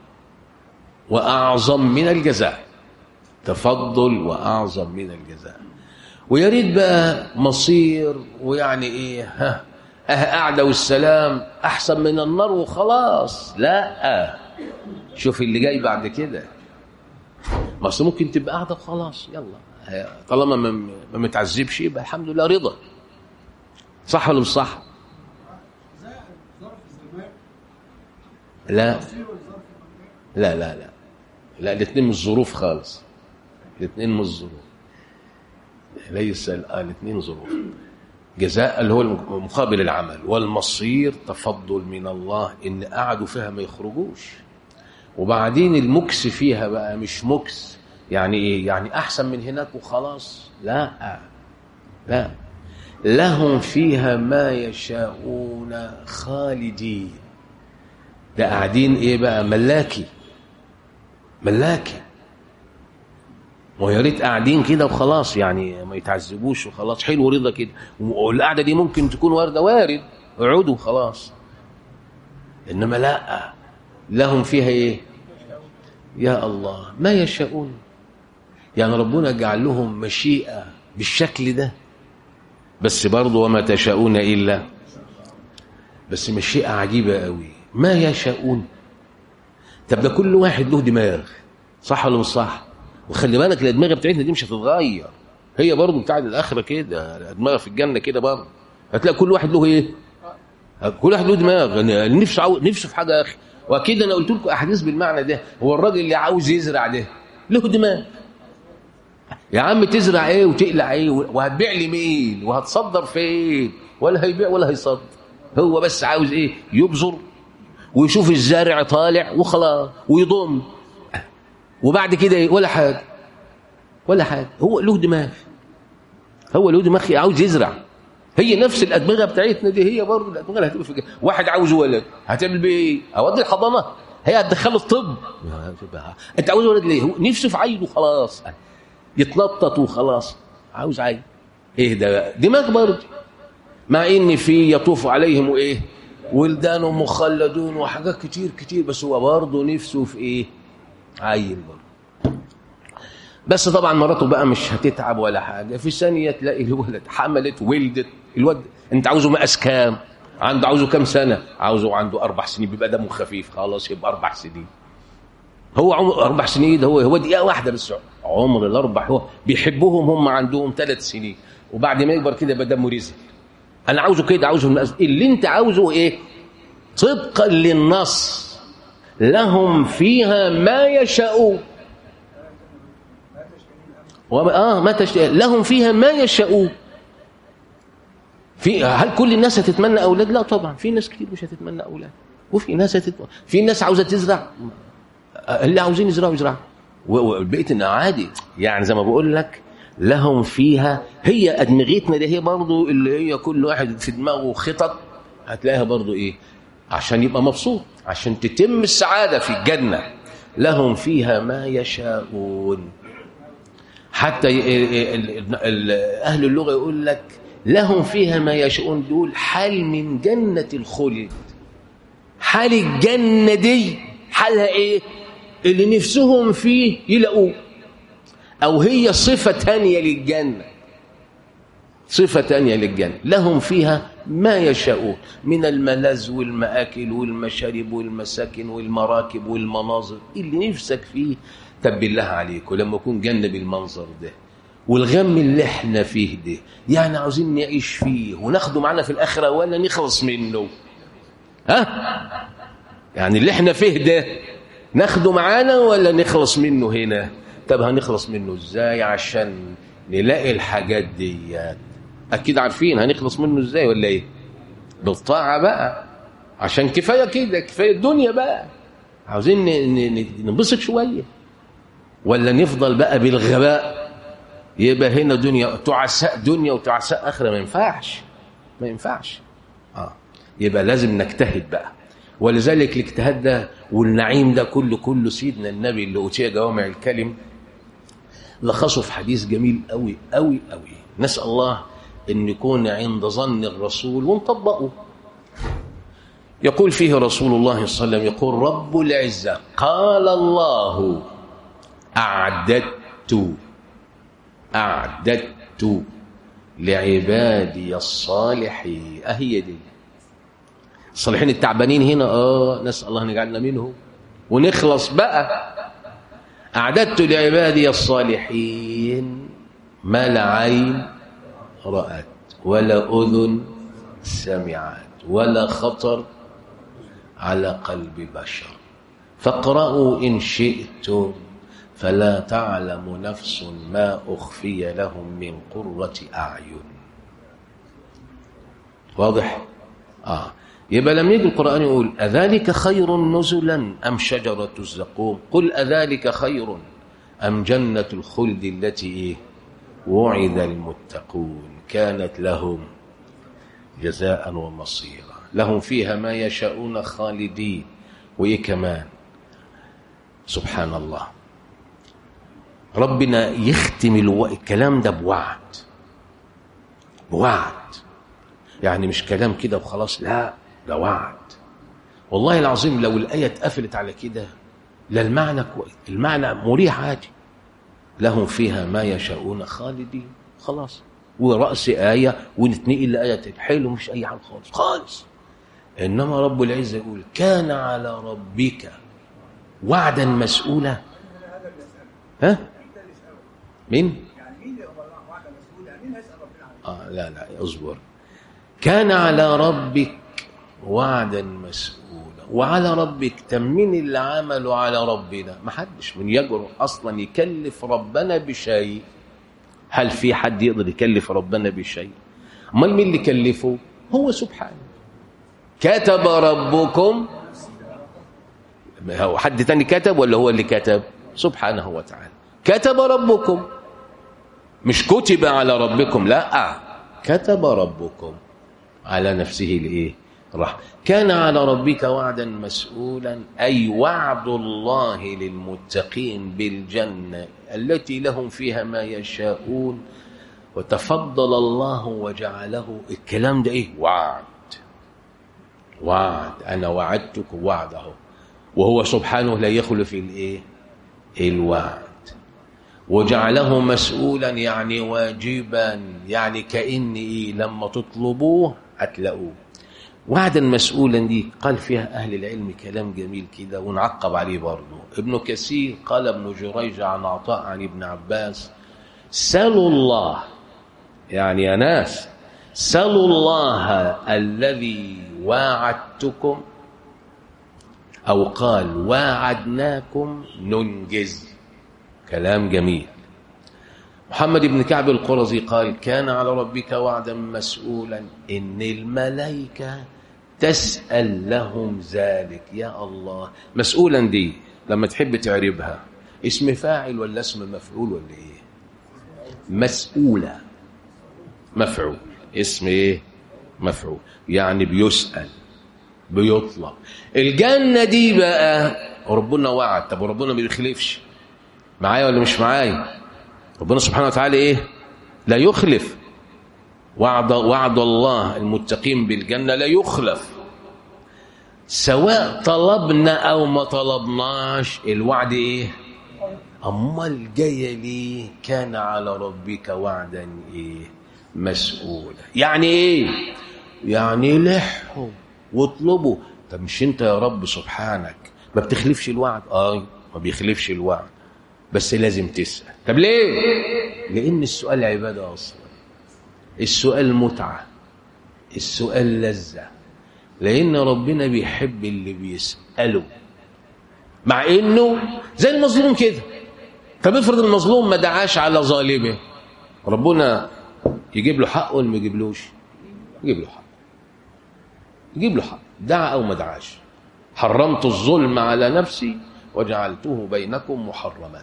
وأعظم من الجزاء تفضل وأعظم من الجزاء ويا ريت بقى مصير ويعني ايه ها اه قاعده والسلام احسن من النار وخلاص لا شوف اللي جاي بعد كده ما اصل ممكن تبقى قاعده وخلاص يلا طالما ما ما متعذبش يبقى الحمد لله رضا صح ولا مش صح؟ لا لا لا لا لا الاثنين مش ظروف خالص الاثنين مش ظروف ليس الاثنين ظروف جزاء اللي هو مقابل العمل والمصير تفضل من الله ان قعدوا فيها ما يخرجوش وبعدين المكس فيها بقى مش مكس يعني ايه يعني احسن من هناك وخلاص لا لا لهم فيها ما يشاءون خالدين ده قاعدين ايه بقى ملاكي ملاكي ويا ريت قاعدين كده وخلاص يعني ما يتعذبوش وخلاص حلو رضا كده والقعده دي ممكن تكون وارده وارد اقعدوا خلاص انما لا لهم فيها ايه يا الله ما يشاءون يعني ربنا جعل لهم مشيئه بالشكل ده بس برضه وما تشاءون الا بس مشيئه عجيبه قوي ما يشاءون طب ده كل واحد له دماغ صح ولا مش صح وخلي بالك الادمغه بتاعتنا دي مش هتتغير هي برضه بتاعت الاخره كده الادمغه في الجنه كده برضه هتلاقي كل واحد له ايه كل واحد له دماغ نفسه عاو... نفسه في حاجه يا اخي واكيد انا قلت لكم احاديث بالمعنى ده هو الراجل اللي عاوز يزرع ده له دماغ يا عم تزرع ايه وتقلع ايه وهتبيع لي مين وهتصدر فين ولا هيبيع ولا هيصدر هو بس عاوز ايه يبذر ويشوف الزارع طالع وخلاص ويضم وبعد كده ايه ولا حاجه ولا حاجه هو له دماغ هو له دماغ عاوز يزرع هي نفس الادمغه بتاعتنا دي هي برضه الادمغه اللي هتبقى في الجنة. واحد عاوز ولد هتعمل بيه ايه؟ اودي الحضانه هي هتدخله الطب انت عاوز ولد ليه؟ هو نفسه في عيل وخلاص يتنطط وخلاص عاوز عيل ايه ده دماغ برضه مع ان في يطوف عليهم وايه ولدان مخلدون وحاجات كتير كتير بس هو برضه نفسه في ايه عيل برضه بس طبعا مراته بقى مش هتتعب ولا حاجه في ثانيه تلاقي الولد حملت ولدت الولد انت عاوزه مقاس كام عنده عاوزه كام سنه عاوزه عنده اربع سنين بيبقى دمه خفيف خلاص يبقى اربع سنين هو عمر اربع سنين ده هو هو دقيقه واحده بس عمر الاربع هو بيحبهم هم عندهم ثلاث سنين وبعد ما يكبر كده يبقى دمه رزق انا عاوزه كده عاوزه المقاس اللي انت عاوزه ايه طبقا للنص لهم فيها ما يشاءون اه ما تشاء لهم فيها ما يشاءون في هل كل الناس هتتمنى اولاد لا طبعا في ناس كتير مش هتتمنى اولاد وفي ناس هتتمنى في ناس عاوزه تزرع اللي عاوزين يزرعوا يزرعوا وبقيت انها عادي يعني زي ما بقول لك لهم فيها هي ادمغتنا دي هي برضو اللي هي كل واحد في دماغه خطط هتلاقيها برضو ايه عشان يبقى مبسوط عشان تتم السعاده في الجنه لهم فيها ما يشاءون حتى اهل اللغه يقول لك لهم فيها ما يشاءون دول حال من جنه الخلد حال الجنه دي حالها ايه اللي نفسهم فيه يلاقوه او هي صفه تانية للجنه صفه تانية للجنه لهم فيها ما يشاءون من الملذ والمآكل والمشارب والمساكن والمراكب والمناظر اللي نفسك فيه طب بالله عليك ولما يكون جنة بالمنظر ده والغم اللي احنا فيه ده يعني عاوزين نعيش فيه وناخده معنا في الآخرة ولا نخلص منه ها يعني اللي احنا فيه ده ناخده معانا ولا نخلص منه هنا طب هنخلص منه ازاي عشان نلاقي الحاجات ديت اكيد عارفين هنخلص منه ازاي ولا ايه بالطاعه بقى عشان كفايه كده كفايه الدنيا بقى عاوزين ننبسط شويه ولا نفضل بقى بالغباء يبقى هنا دنيا تعساء دنيا وتعساء اخره ما ينفعش ما ينفعش اه يبقى لازم نجتهد بقى ولذلك الاجتهاد ده والنعيم ده كله كله سيدنا النبي اللي اوتي جوامع الكلم لخصه في حديث جميل قوي قوي قوي نسال الله ان يكون عند ظن الرسول ونطبقه يقول فيه رسول الله صلى الله عليه وسلم يقول رب العزه قال الله اعددت اعددت لعبادي الصالحين اهي دي الصالحين التعبانين هنا اه نسال الله ان يجعلنا منهم ونخلص بقى اعددت لعبادي الصالحين ما لا عين رات ولا اذن سمعت ولا خطر على قلب بشر فاقرأوا إن شئتم فلا تعلم نفس ما أخفي لهم من قرة أعين واضح؟ آه يبقى لم يجي القرآن يقول أذلك خير نزلا أم شجرة الزقوم قل أذلك خير أم جنة الخلد التي إيه؟ وعد المتقون كانت لهم جزاء ومصيرا لهم فيها ما يشاءون خالدين وإيه كمان سبحان الله ربنا يختم الو... الكلام ده بوعد بوعد يعني مش كلام كده وخلاص لا ده وعد والله العظيم لو الآية اتقفلت على كده لا المعنى كو... المعنى مريح عادي لهم فيها ما يشاءون خالدين خلاص ورأس آية ونتنقل لآية تانية حلو مش أي حاجة خالص خالص إنما رب العزة يقول كان على ربك وعدا مسؤولا ها مين آه لا لا اصبر كان على ربك وعدا مسؤولا وعلى ربك تمين اللي عملوا على ربنا ما حدش من يجرؤ اصلا يكلف ربنا بشيء هل في حد يقدر يكلف ربنا بشيء امال مين اللي كلفه هو سبحانه كتب ربكم هو حد تاني كتب ولا هو اللي كتب سبحانه وتعالى كتب ربكم مش كتب على ربكم لا كتب ربكم على نفسه الايه رحمة كان على ربك وعدا مسؤولا أي وعد الله للمتقين بالجنة التي لهم فيها ما يشاءون وتفضل الله وجعله الكلام ده ايه وعد وعد انا وعدتكم وعده وهو سبحانه لا يخلف الايه الوعد وجعله مسؤولا يعني واجبا يعني كأن إيه لما تطلبوه هتلاقوه وعدا مسؤولا دي قال فيها أهل العلم كلام جميل كده ونعقب عليه برضه ابن كثير قال ابن جريج عن عطاء عن ابن عباس سلوا الله يعني يا ناس سلوا الله الذي واعدتكم أو قال واعدناكم ننجز كلام جميل محمد بن كعب القرظي قال كان على ربك وعدا مسؤولا إن الملائكة تسأل لهم ذلك يا الله مسؤولا دي لما تحب تعربها اسم فاعل ولا اسم مفعول ولا ايه مسؤولة مفعول اسم ايه مفعول يعني بيسأل بيطلب الجنة دي بقى ربنا وعد طب وربنا ما بيخلفش معايا ولا مش معايا ربنا سبحانه وتعالى ايه لا يخلف وعد وعد الله المتقين بالجنة لا يخلف سواء طلبنا او ما طلبناش الوعد ايه امال جايه ليه كان على ربك وعدا ايه مسؤولا يعني ايه يعني لحوا واطلبوا طب مش انت يا رب سبحانك ما بتخلفش الوعد اه ما بيخلفش الوعد بس لازم تسأل طب ليه لان السؤال عبادة اصلا السؤال متعة السؤال لذة لان ربنا بيحب اللي بيساله مع انه زي المظلوم كده طب افرض المظلوم ما دعاش على ظالمه ربنا يجيب له حقه ولا ما يجيبلوش يجيب له حقه يجيب له حق دعا او ما دعاش حرمت الظلم على نفسي وجعلته بينكم محرما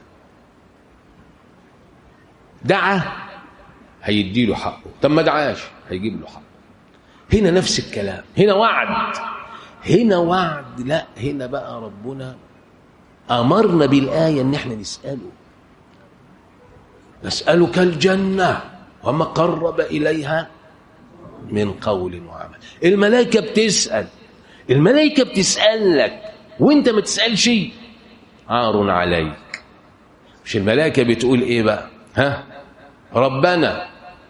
دعا هيدي له حقه طب ما دعاش هيجيب له حقه هنا نفس الكلام هنا وعد هنا وعد لا هنا بقى ربنا امرنا بالايه ان احنا نساله نسالك الجنه وما قرب اليها من قول وعمل الملائكه بتسال الملائكه بتسالك وانت ما تسالش عار عليك مش الملائكه بتقول ايه بقى ها ربنا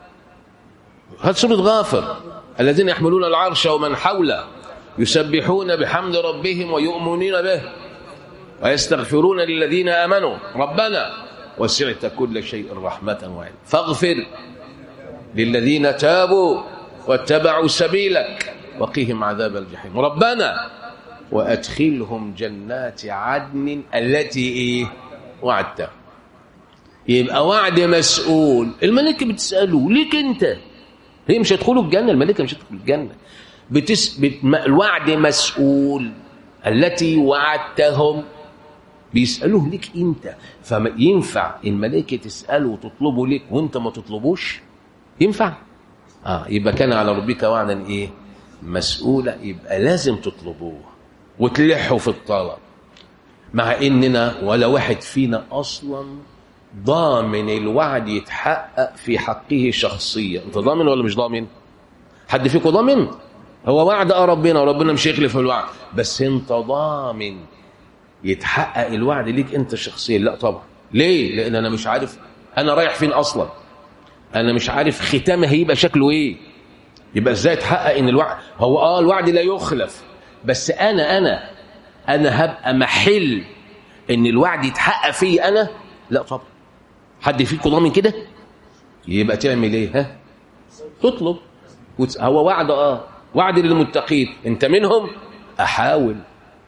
هات سوره غافر الذين يحملون العرش ومن حوله يسبحون بحمد ربهم ويؤمنون به ويستغفرون للذين امنوا ربنا وسعت كل شيء رحمه وعلما فاغفر للذين تابوا واتبعوا سبيلك وقهم عذاب الجحيم ربنا وادخلهم جنات عدن التي ايه وعدتها يبقى وعد مسؤول الملائكه بتساله ليك انت هي مش هيدخلوا الجنه الملائكه مش هتدخل الجنه بتس... بت... الوعد مسؤول التي وعدتهم بيسالوه ليك انت فينفع الملائكه تساله وتطلبه ليك وانت ما تطلبوش ينفع اه يبقى كان على ربك وعدا ايه مسؤولا يبقى لازم تطلبوه وتلحوا في الطلب مع اننا ولا واحد فينا اصلا ضامن الوعد يتحقق في حقه شخصيا انت ضامن ولا مش ضامن حد فيكم ضامن هو وعد اه ربنا وربنا مش هيخلف الوعد بس انت ضامن يتحقق الوعد ليك انت شخصيا لا طبعا ليه لان انا مش عارف انا رايح فين اصلا انا مش عارف ختامه هيبقى شكله ايه يبقى ازاي اتحقق ان الوعد هو اه الوعد لا يخلف بس انا انا انا هبقى محل ان الوعد يتحقق فيا انا لا طبعا حد فيكم ضامن كده يبقى تعمل ايه ها تطلب وتس... هو وعد اه وعد للمتقين انت منهم احاول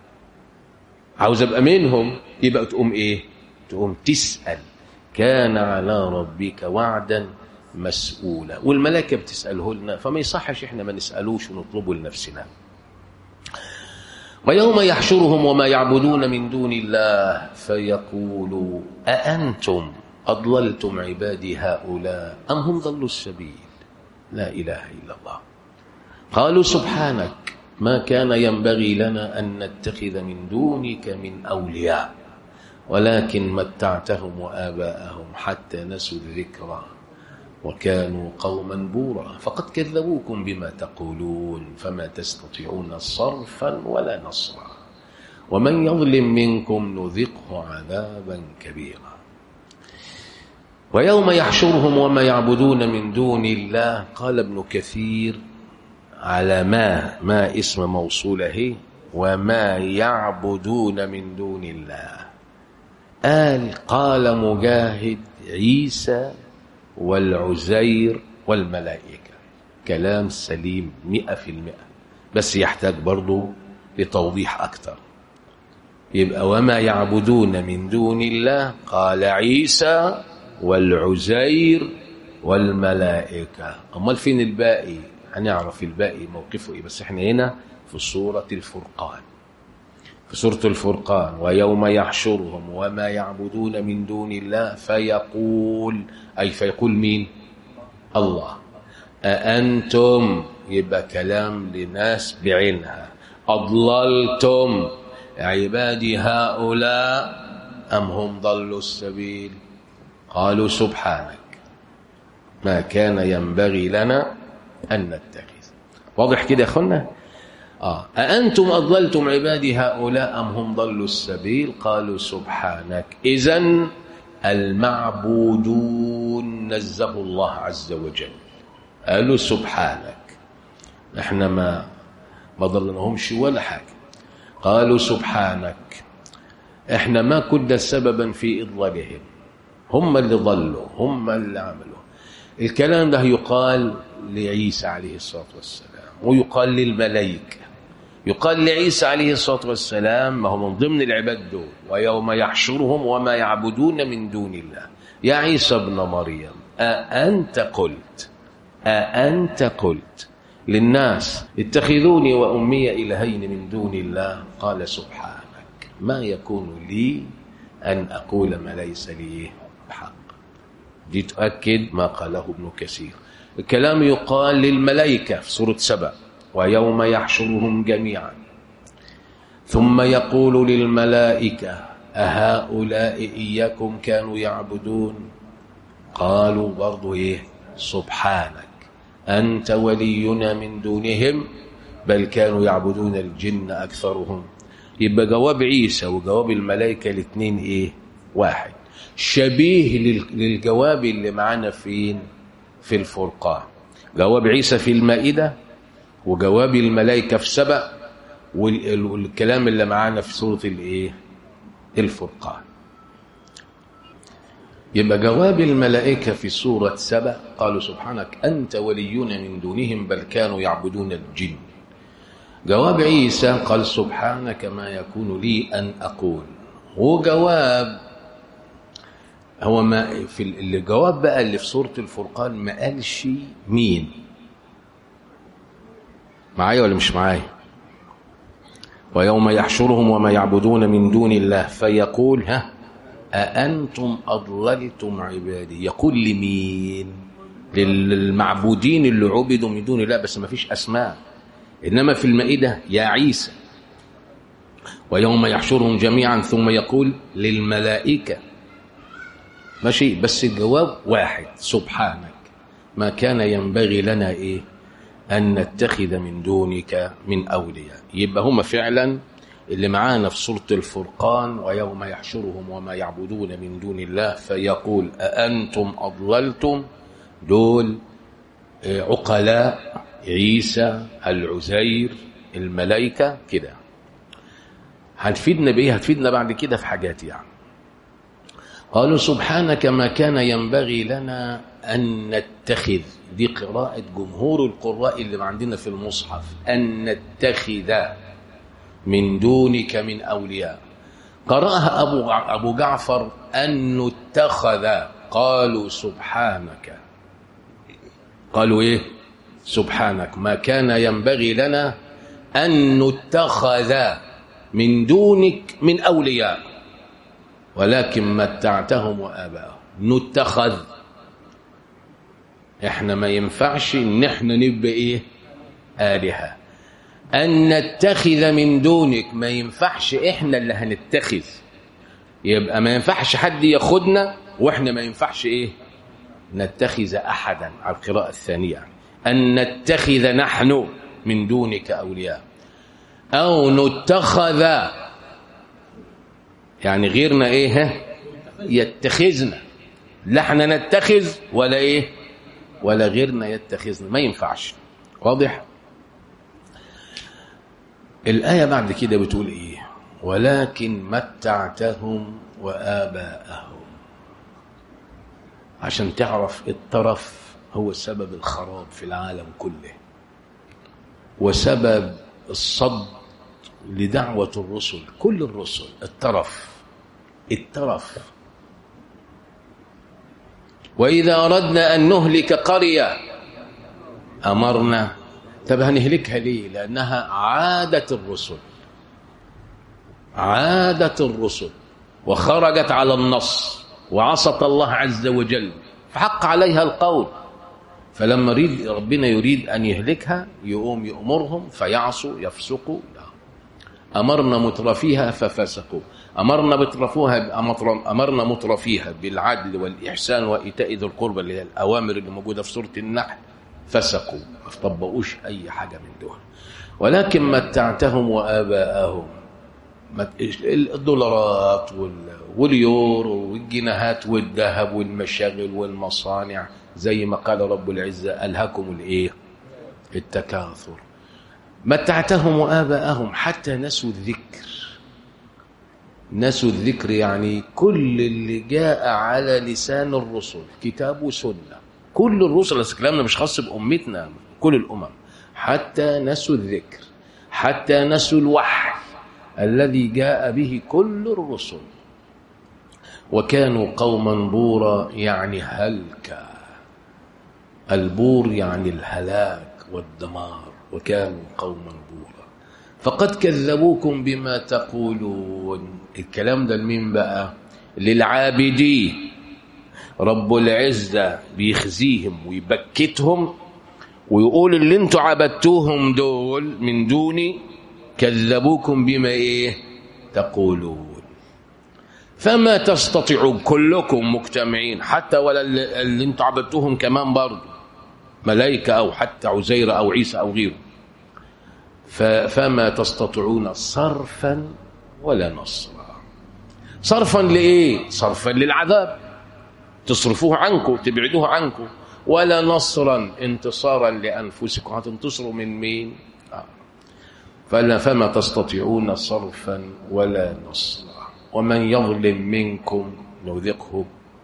عاوز ابقى منهم يبقى تقوم ايه تقوم تسال كان على ربك وعدا مسؤولا والملائكه بتساله لنا فما يصحش احنا ما نسالوش ونطلبه لنفسنا ويوم يحشرهم وما يعبدون من دون الله فيقولوا أأنتم أضللتم عبادي هؤلاء أم هم ضلوا السبيل لا إله إلا الله قالوا سبحانك ما كان ينبغي لنا أن نتخذ من دونك من أولياء ولكن متعتهم وآباءهم حتى نسوا الذكرى وكانوا قوما بورا فقد كذبوكم بما تقولون فما تستطيعون صرفا ولا نصرا ومن يظلم منكم نذقه عذابا كبيرا ويوم يحشرهم وما يعبدون من دون الله قال ابن كثير على ما ما اسم موصوله وما يعبدون من دون الله قال قال مجاهد عيسى والعزير والملائكة كلام سليم مئة في المئة بس يحتاج برضو لتوضيح أكثر يبقى وما يعبدون من دون الله قال عيسى والعزير والملائكة أمال فين الباقي هنعرف الباقي موقفه إيه بس احنا هنا في سورة الفرقان في سورة الفرقان ويوم يحشرهم وما يعبدون من دون الله فيقول أي فيقول مين الله أأنتم يبقى كلام لناس بعينها أضللتم عبادي هؤلاء أم هم ضلوا السبيل قالوا سبحانك ما كان ينبغي لنا أن نتخذ واضح كده يا أخوانا آه. أأنتم أضللتم عبادي هؤلاء أم هم ضلوا السبيل قالوا سبحانك إذا المعبودون نزه الله عز وجل قالوا سبحانك احنا ما ما ضلناهمش ولا حاجة قالوا سبحانك احنا ما كنا سببا في إضلالهم هم اللي ضلوا هم اللي عملوا الكلام ده يقال لعيسى عليه الصلاة والسلام ويقال للملائكة يقال لعيسى عليه الصلاة والسلام ما هو من ضمن العباد دول ويوم يحشرهم وما يعبدون من دون الله يا عيسى ابن مريم أأنت قلت أأنت قلت للناس اتخذوني وأمي إلهين من دون الله قال سبحانك ما يكون لي أن أقول ما ليس لي بحق دي تؤكد ما قاله ابن كثير الكلام يقال للملائكة في سورة سبأ ويوم يحشرهم جميعا ثم يقول للملائكة أهؤلاء إياكم كانوا يعبدون قالوا برضو إيه سبحانك أنت ولينا من دونهم بل كانوا يعبدون الجن أكثرهم يبقى جواب عيسى وجواب الملائكة الاثنين إيه واحد شبيه للجواب اللي معانا فين في الفرقان جواب عيسى في المائدة وجواب الملائكة في سبأ والكلام اللي معانا في سورة الايه الفرقان يبقى جواب الملائكة في سورة سبأ قالوا سبحانك أنت ولينا من دونهم بل كانوا يعبدون الجن جواب عيسى قال سبحانك ما يكون لي أن أقول وجواب هو ما في الجواب بقى اللي في سورة الفرقان ما قالش مين معايا ولا مش معايا ويوم يحشرهم وما يعبدون من دون الله فيقول ها أأنتم أضللتم عبادي يقول لمين للمعبودين اللي عبدوا من دون الله بس ما فيش أسماء إنما في المائدة يا عيسى ويوم يحشرهم جميعا ثم يقول للملائكة ماشي بس الجواب واحد سبحانك ما كان ينبغي لنا إيه أن نتخذ من دونك من أولياء يبقى هم فعلا اللي معانا في سورة الفرقان ويوم يحشرهم وما يعبدون من دون الله فيقول أأنتم أضللتم دول عقلاء عيسى العزير الملائكة كده هتفيدنا بإيه هتفيدنا بعد كده في حاجات يعني قالوا سبحانك ما كان ينبغي لنا أن نتخذ دي قراءة جمهور القراء اللي عندنا في المصحف أن نتخذ من دونك من أولياء قرأها أبو, أبو جعفر أن نتخذ قالوا سبحانك قالوا إيه سبحانك ما كان ينبغي لنا أن نتخذ من دونك من أولياء ولكن متعتهم وآباءهم نتخذ احنا ما ينفعش ان احنا نبقى ايه آلهة أن نتخذ من دونك ما ينفعش احنا اللي هنتخذ يبقى ما ينفعش حد ياخدنا واحنا ما ينفعش ايه نتخذ أحدا على القراءة الثانية أن نتخذ نحن من دونك أولياء أو نتخذ يعني غيرنا ايه يتخذنا لا احنا نتخذ ولا ايه ولا غيرنا يتخذنا ما ينفعش واضح الآية بعد كده بتقول ايه ولكن متعتهم وآباءهم عشان تعرف الطرف هو سبب الخراب في العالم كله وسبب الصد لدعوة الرسل كل الرسل الترف الترف وإذا أردنا أن نهلك قرية أمرنا طب هنهلكها ليه لأنها عادة الرسل عادة الرسل وخرجت على النص وعصت الله عز وجل فحق عليها القول فلما يريد ربنا يريد أن يهلكها يقوم يأمرهم فيعصوا يفسقوا أمرنا مترفيها ففسقوا أمرنا مترفوها أمرنا مترفيها بالعدل والإحسان وإيتاء ذي القربى اللي هي الأوامر اللي موجودة في سورة النحل فسقوا ما طبقوش أي حاجة من دول ولكن متعتهم وآباءهم الدولارات واليورو والجنيهات والذهب والمشاغل والمصانع زي ما قال رب العزة ألهكم الإيه التكاثر متعتهم وآباءهم حتى نسوا الذكر نسوا الذكر يعني كل اللي جاء على لسان الرسل كتاب وسنة كل الرسل كلامنا مش خاص بأمتنا كل الأمم حتى نسوا الذكر حتى نسوا الوحي الذي جاء به كل الرسل وكانوا قوما بورا يعني هلكا البور يعني الهلاك والدمار وكانوا قوما بورا فقد كذبوكم بما تقولون الكلام ده لمين بقى للعابدين رب العزة بيخزيهم ويبكتهم ويقول اللي انتوا عبدتوهم دول من دوني كذبوكم بما ايه تقولون فما تستطيعون كلكم مجتمعين حتى ولا اللي, اللي انتوا عبدتوهم كمان برضه ملائكة أو حتى عزير أو عيسى أو غيره فما تستطيعون صرفا ولا نصرا صرفا لإيه؟ صرفا للعذاب تصرفوه عنكم تبعدوه عنكم ولا نصرا انتصارا لأنفسكم هتنتصروا من مين؟ آه. فلا فما تستطيعون صرفا ولا نصرا ومن يظلم منكم نذقه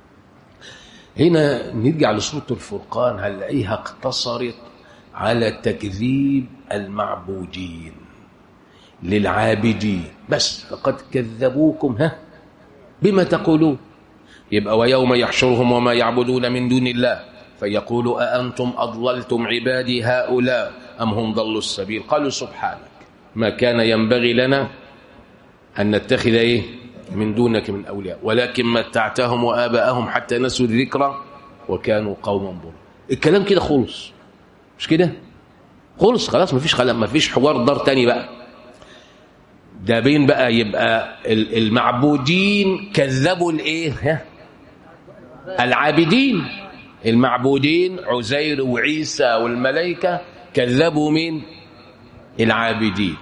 هنا نرجع لسورة الفرقان هنلاقيها اقتصرت على تكذيب المعبودين للعابدين بس فقد كذبوكم ها بما تقولون يبقى ويوم يحشرهم وما يعبدون من دون الله فيقول أأنتم أضللتم عبادي هؤلاء أم هم ضلوا السبيل قالوا سبحانك ما كان ينبغي لنا أن نتخذ إيه من دونك من أولياء ولكن متعتهم وآباءهم حتى نسوا الذكرى وكانوا قوما برا الكلام كده خلص مش كده خلص خلاص مفيش خلاص مفيش حوار دار تاني بقى ده بين بقى يبقى المعبودين كذبوا الايه ها العابدين المعبودين عزير وعيسى والملائكه كذبوا مين العابدين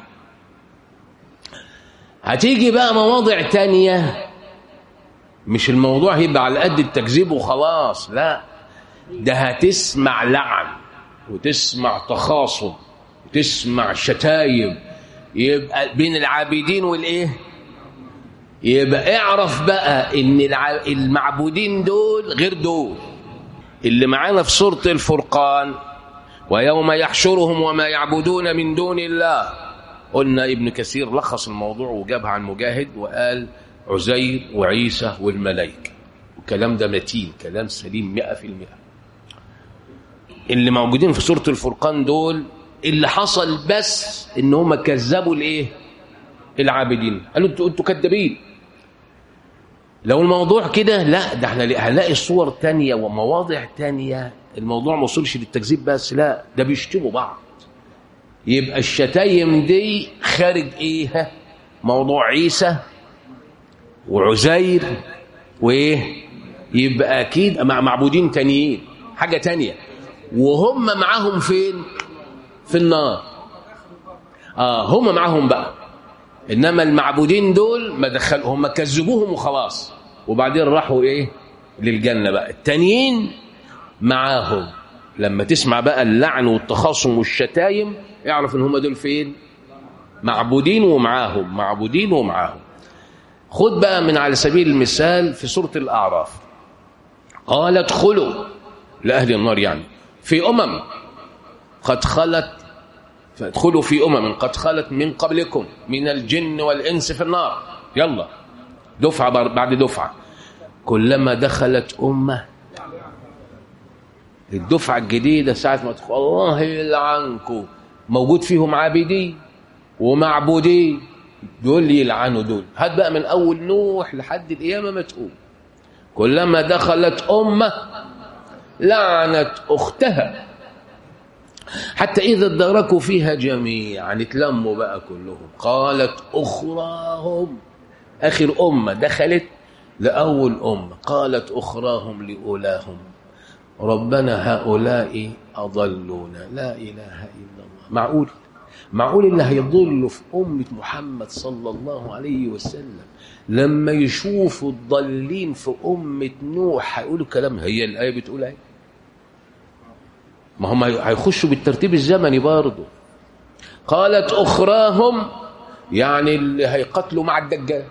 هتيجي بقى مواضع تانية مش الموضوع هيبقى على قد التكذيب وخلاص لا ده هتسمع لعن وتسمع تخاصم وتسمع شتايم يبقى بين العابدين والايه يبقى اعرف بقى ان المعبودين دول غير دول اللي معانا في سورة الفرقان ويوم يحشرهم وما يعبدون من دون الله قلنا ابن كثير لخص الموضوع وجابها عن مجاهد وقال عزير وعيسى والملائكة الكلام ده متين كلام سليم مئة في المئة اللي موجودين في سورة الفرقان دول اللي حصل بس ان هم كذبوا الايه العابدين قالوا انتوا انتوا كذابين لو الموضوع كده لا ده احنا هنلاقي صور تانية ومواضع تانية الموضوع ما وصلش للتكذيب بس لا ده بيشتموا بعض يبقى الشتايم دي خارج ايه موضوع عيسى وعزير وايه يبقى اكيد مع معبودين تانيين حاجه تانية وهم معاهم فين في النار اه هم معاهم بقى انما المعبودين دول ما دخلوا هم كذبوهم وخلاص وبعدين راحوا ايه للجنه بقى التانيين معاهم لما تسمع بقى اللعن والتخاصم والشتايم اعرف ان هم دول فين معبودين ومعاهم معبودين ومعاهم خد بقى من على سبيل المثال في سورة الأعراف قال ادخلوا لأهل النار يعني في أمم قد خلت فادخلوا في أمم قد خلت من قبلكم من الجن والإنس في النار يلا دفعة بعد دفعة كلما دخلت أمة الدفعة الجديدة ساعة ما تدخل الله يلعنكم موجود فيهم عابدين ومعبودين دول يلعنوا دول هات بقى من أول نوح لحد القيامة ما تقوم كلما دخلت أمة لعنت أختها حتى إذا ادركوا فيها جميعا اتلموا بقى كلهم قالت أخراهم آخر أمة دخلت لأول أمة قالت أخراهم لأولاهم ربنا هؤلاء أضلونا لا إله إلا الله معقول معقول اللي هيضل في أمة محمد صلى الله عليه وسلم لما يشوفوا الضالين في أمة نوح هيقولوا كلام هي الآية بتقول ايه ما هم هيخشوا بالترتيب الزمني برضه قالت أخراهم يعني اللي هيقتلوا مع الدجال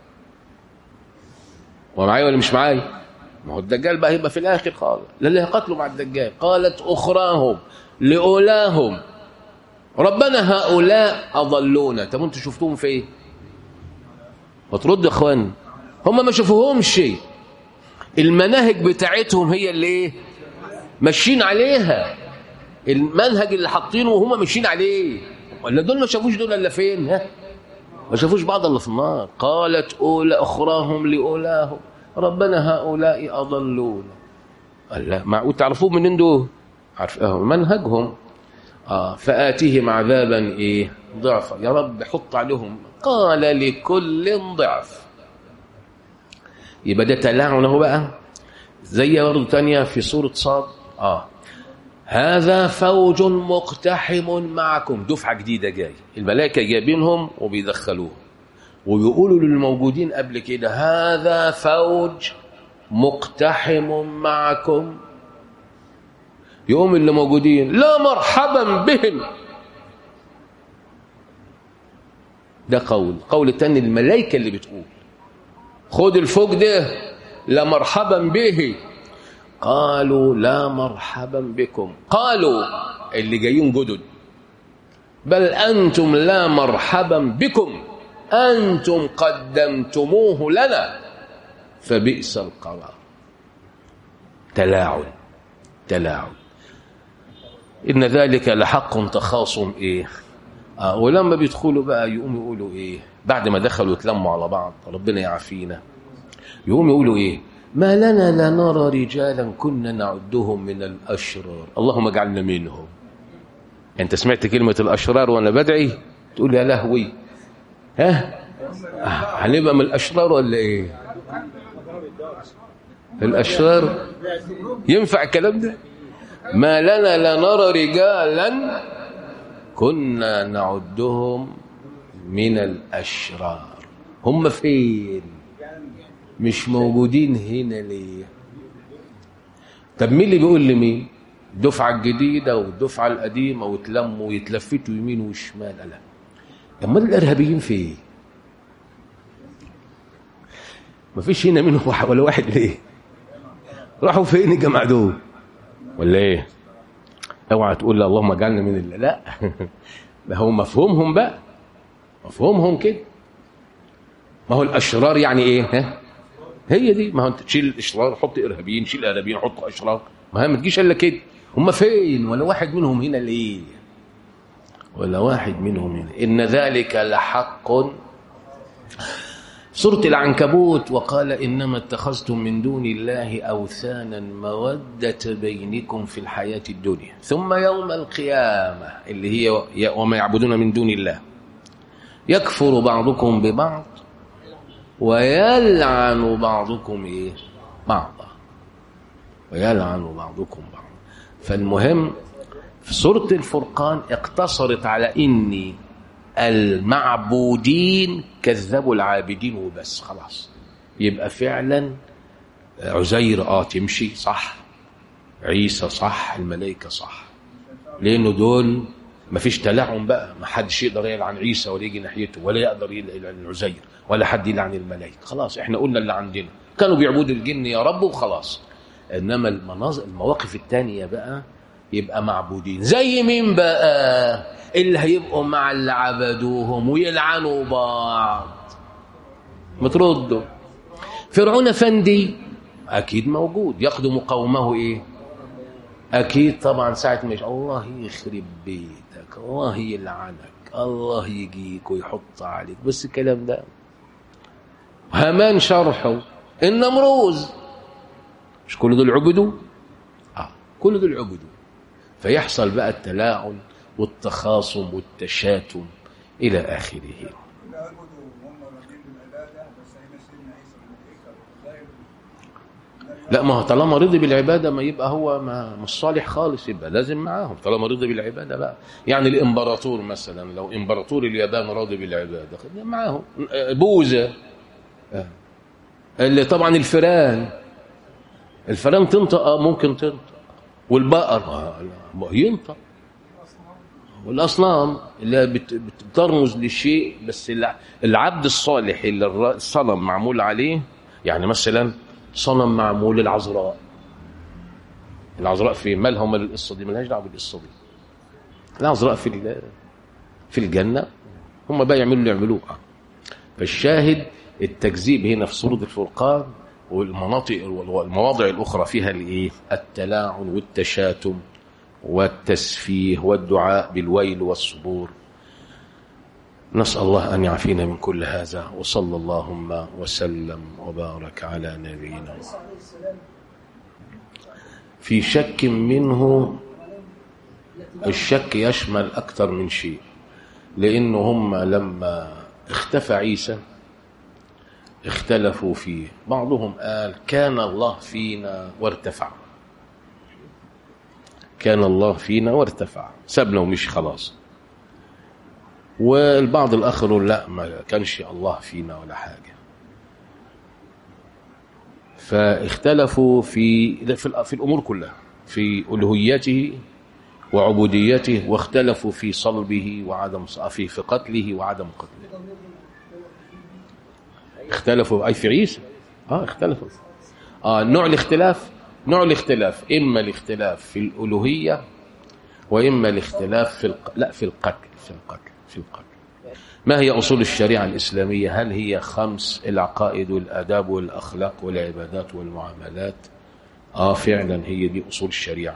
ومعايا ولا مش معايا ما هو الدجال بقى هيبقى في الآخر خالص اللي هيقتلوا مع الدجال قالت أخراهم لأولاهم ربنا هؤلاء اضلونا طب انتوا شفتوهم في ايه وترد يا اخوان هم ما شافوهمش المناهج بتاعتهم هي اللي ايه ماشيين عليها المنهج اللي حاطينه وهم ماشيين عليه ولا دول ما شافوش دول الا فين ها ما شافوش بعض الا في النار قالت اولى اخراهم لاولاهم ربنا هؤلاء اضلونا قال لا معقول تعرفوه منين دول عارف اه منهجهم اه فاتهم عذابا ايه ضعفا يا رب حط عليهم قال لكل ضعف يبقى ده تلاعن اهو بقى زي برضه تانية في سورة صاد اه هذا فوج مقتحم معكم دفعة جديدة جاي الملائكة جايبينهم وبيدخلوهم ويقولوا للموجودين قبل كده هذا فوج مقتحم معكم يقوم اللي موجودين لا مرحبا بهم ده قول قول التاني الملائكة اللي بتقول خد الفوق ده لا مرحبا به قالوا لا مرحبا بكم قالوا اللي جايين جدد بل أنتم لا مرحبا بكم أنتم قدمتموه لنا فبئس القرار تلاعن تلاعن إن ذلك لحق تخاصم إيه آه ولما بيدخلوا بقى يقوم يقولوا إيه بعد ما دخلوا يتلموا على بعض ربنا يعافينا يقوم يقولوا إيه ما لنا لا نرى رجالا كنا نعدهم من الأشرار اللهم اجعلنا منهم أنت سمعت كلمة الأشرار وأنا بدعي تقول يا لهوي ها هنبقى من الأشرار ولا إيه الأشرار ينفع الكلام ده ما لنا لا نرى رجالا كنا نعدهم من الأشرار هم فين مش موجودين هنا ليه طب مين اللي بيقول لمين الدفعة الجديدة والدفعة القديمة وتلموا ويتلفتوا يمين وشمال لا امال الارهابيين فين مفيش هنا منهم واحد ولا واحد ليه راحوا فين الجماعه دول ولا ايه اوعى تقول لا اللهم اجعلنا من الله لا ده هو مفهومهم بقى مفهومهم كده ما هو الاشرار يعني ايه ها هي دي ما هو انت تشيل الاشرار حط ارهابيين شيل ارهابيين حط اشرار ما هي ما تجيش الا كده هم فين ولا واحد منهم هنا ليه ولا واحد منهم هنا ان ذلك لحق سورة العنكبوت وقال إنما اتخذتم من دون الله أوثانا مودة بينكم في الحياة الدنيا ثم يوم القيامة اللي هي وما يعبدون من دون الله يكفر بعضكم ببعض ويلعن بعضكم إيه بعضا ويلعن بعضكم بعضا فالمهم في سورة الفرقان اقتصرت على إني المعبودين كذبوا العابدين وبس خلاص يبقى فعلا عزير اه تمشي صح عيسى صح الملائكة صح لأنه دول ما فيش تلاعن بقى ما حدش يقدر يلعن عيسى ولا يجي ناحيته ولا يقدر يلعن عزير ولا حد يلعن الملائكة خلاص احنا قلنا اللي عندنا كانوا بيعبدوا الجن يا رب وخلاص انما المناظر المواقف الثانيه بقى يبقى معبودين زي مين بقى اللي هيبقوا مع اللي عبدوهم ويلعنوا بعض متردوا فرعون افندي اكيد موجود يخدم قومه ايه اكيد طبعا ساعه مش الله يخرب بيتك الله يلعنك الله يجيك ويحط عليك بس الكلام ده هامان شرحه النمروز مش كل دول عبدوا اه كل دول عبدوا فيحصل بقى التلاعن والتخاصم والتشاتم الى اخره لا ما هو طالما رضي بالعبادة ما يبقى هو ما مش صالح خالص يبقى لازم معاهم طالما رضي بالعبادة بقى يعني الإمبراطور مثلا لو إمبراطور اليابان راضي بالعبادة معاهم بوذا اللي طبعا الفيران الفيران تنطق اه ممكن تنطق والبقر ينطق والاصنام اللي بترمز لشيء بس العبد الصالح اللي الصنم معمول عليه يعني مثلا صنم معمول العذراء العذراء في مالها ومال القصه دي مالهاش دعوه بالقصه دي العذراء في في الجنة هم بقى يعملوا اللي يعملوه فالشاهد التكذيب هنا في سورة الفرقان والمناطق والمواضع الأخرى فيها الإيه؟ التلاعن والتشاتم والتسفيه والدعاء بالويل والصبور نسأل الله أن يعافينا من كل هذا وصلى اللهم وسلم وبارك على نبينا في شك منه الشك يشمل أكثر من شيء لأن هم لما اختفى عيسى اختلفوا فيه بعضهم قال كان الله فينا وارتفع كان الله فينا وارتفع سابنا ومش خلاص والبعض الآخر لا ما كانش الله فينا ولا حاجة فاختلفوا في في, في الأمور كلها في ألوهيته وعبوديته واختلفوا في صلبه وعدم في في قتله وعدم قتله اختلفوا أي في عيسى اه اختلفوا اه نوع الاختلاف نوع الاختلاف إما الاختلاف في الألوهية وإما الاختلاف في الق... لا في القتل في القتل في القتل ما هي أصول الشريعة الإسلامية هل هي خمس العقائد والآداب والأخلاق والعبادات والمعاملات آه فعلا هي دي أصول الشريعة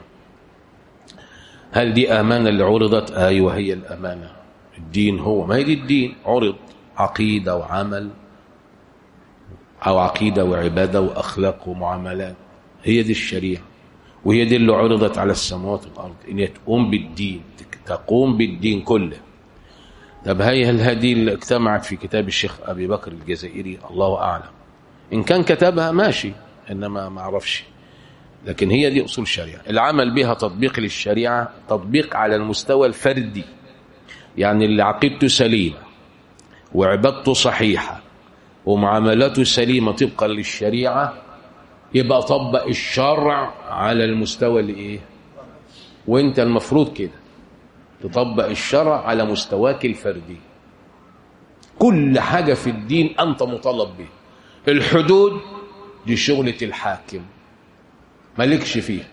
هل دي أمانة اللي عرضت أيوة هي الأمانة الدين هو ما هي دي الدين عرض عقيدة وعمل أو عقيدة وعبادة وأخلاق ومعاملات هي دي الشريعة وهي دي اللي عرضت على السماوات والأرض إن هي تقوم بالدين تقوم بالدين كله طب هي هل هذه اللي اجتمعت في كتاب الشيخ أبي بكر الجزائري الله أعلم إن كان كتبها ماشي إنما ما أعرفش لكن هي دي أصول الشريعة العمل بها تطبيق للشريعة تطبيق على المستوى الفردي يعني اللي عقيدته سليمة وعبادته صحيحة ومعاملاته سليمة طبقا للشريعة يبقى طبق الشرع على المستوى الايه وانت المفروض كده تطبق الشرع على مستواك الفردي كل حاجة في الدين أنت مطالب به الحدود دي شغلة الحاكم مالكش فيه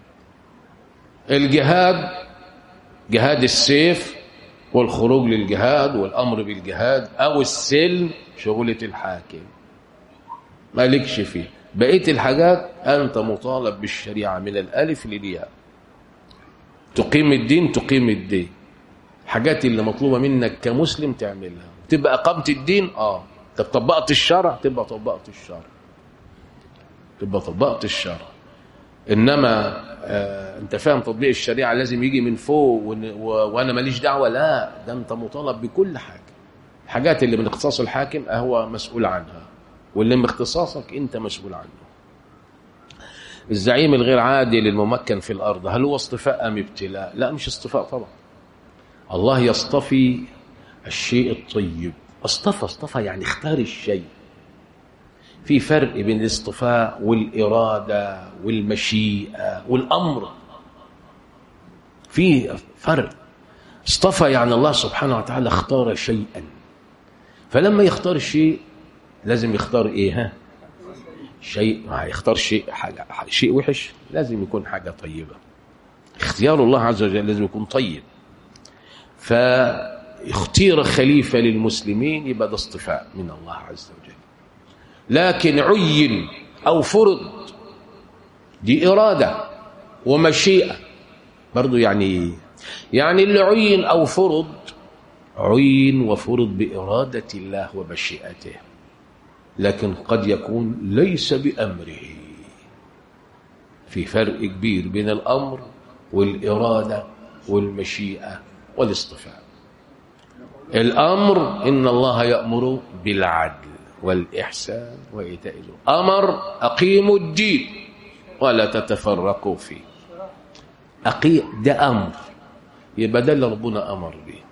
الجهاد جهاد السيف والخروج للجهاد والأمر بالجهاد أو السلم شغلة الحاكم مالكش فيه بقية الحاجات أنت مطالب بالشريعة من الألف للياء تقيم الدين تقيم الدين الحاجات اللي مطلوبة منك كمسلم تعملها تبقى أقمت الدين آه طب طبقت الشرع تبقى طبقت الشرع تبقى طبقت الشرع إنما آه أنت فاهم تطبيق الشريعة لازم يجي من فوق وأنا ماليش دعوة لا ده أنت مطالب بكل حاجة الحاجات اللي من اختصاص الحاكم هو مسؤول عنها واللي من اختصاصك انت مسؤول عنه الزعيم الغير عادل الممكن في الارض هل هو اصطفاء ام ابتلاء لا مش اصطفاء طبعا الله يصطفي الشيء الطيب اصطفى اصطفى يعني اختار الشيء في فرق بين الاصطفاء والاراده والمشيئه والامر في فرق اصطفى يعني الله سبحانه وتعالى اختار شيئا فلما يختار الشيء لازم يختار ايه ها شيء هيختار شيء حاجة شيء وحش لازم يكون حاجة طيبة اختيار الله عز وجل لازم يكون طيب فاختير خليفة للمسلمين يبقى ده اصطفاء من الله عز وجل لكن عين أو فرض دي إرادة ومشيئة برضو يعني يعني اللي عين أو فرض عين وفرض بإرادة الله ومشيئته لكن قد يكون ليس بأمره في فرق كبير بين الأمر والإرادة والمشيئة والاصطفاء الأمر إن الله يأمر بالعدل والإحسان وإيتاء أمر أقيموا الدين ولا تتفرقوا فيه أقيم ده أمر يبقى ده اللي ربنا أمر به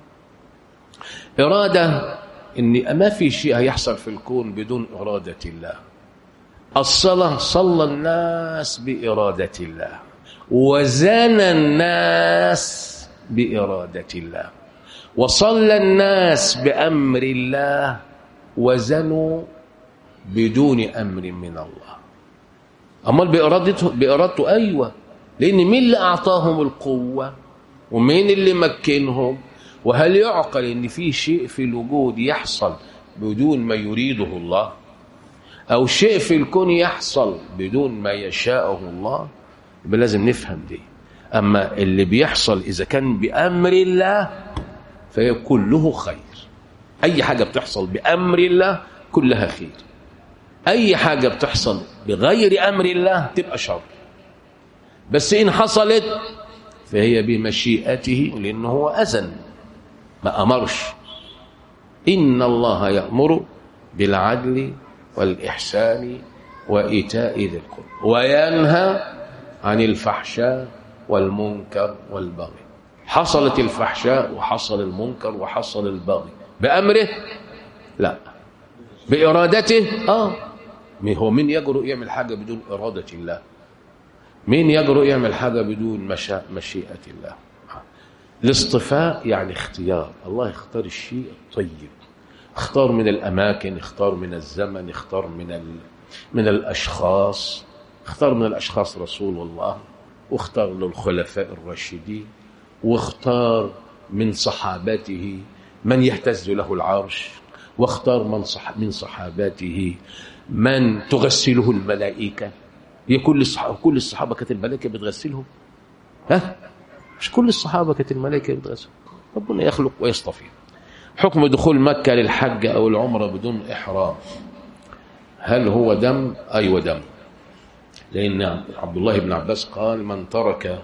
إرادة ان ما في شيء هيحصل في الكون بدون إرادة الله الصلاة صلى الناس بإرادة الله وزن الناس بإرادة الله وصلى الناس بأمر الله وزنوا بدون أمر من الله أمال بإرادته, بإرادته أيوة لأن مين اللي أعطاهم القوة ومين اللي مكنهم وهل يعقل ان في شيء في الوجود يحصل بدون ما يريده الله او شيء في الكون يحصل بدون ما يشاءه الله يبقى لازم نفهم دي اما اللي بيحصل اذا كان بامر الله فهي كله خير اي حاجه بتحصل بامر الله كلها خير اي حاجه بتحصل بغير امر الله تبقى شر بس ان حصلت فهي بمشيئته لانه هو اذن ما امرش ان الله يامر بالعدل والاحسان وايتاء ذي القربى وينهى عن الفحشاء والمنكر والبغي حصلت الفحشاء وحصل المنكر وحصل البغي بامره لا بارادته اه هو مين يجرؤ يعمل حاجه بدون اراده الله مين يجرؤ يعمل حاجه بدون مشا... مشيئه الله الاصطفاء يعني اختيار الله يختار الشيء الطيب اختار من الاماكن اختار من الزمن اختار من ال... من الاشخاص اختار من الاشخاص رسول الله واختار للخلفاء الراشدين واختار من صحابته من يهتز له العرش واختار من صح من صحابته من تغسله الملائكه هي كل الصحابه كل الصحابه كانت الملائكه بتغسلهم ها مش كل الصحابه كانت الملائكه بتغسلهم ربنا يخلق ويصطفي حكم دخول مكه للحج او العمره بدون احرام هل هو دم ايوه دم لان عبد الله بن عباس قال من ترك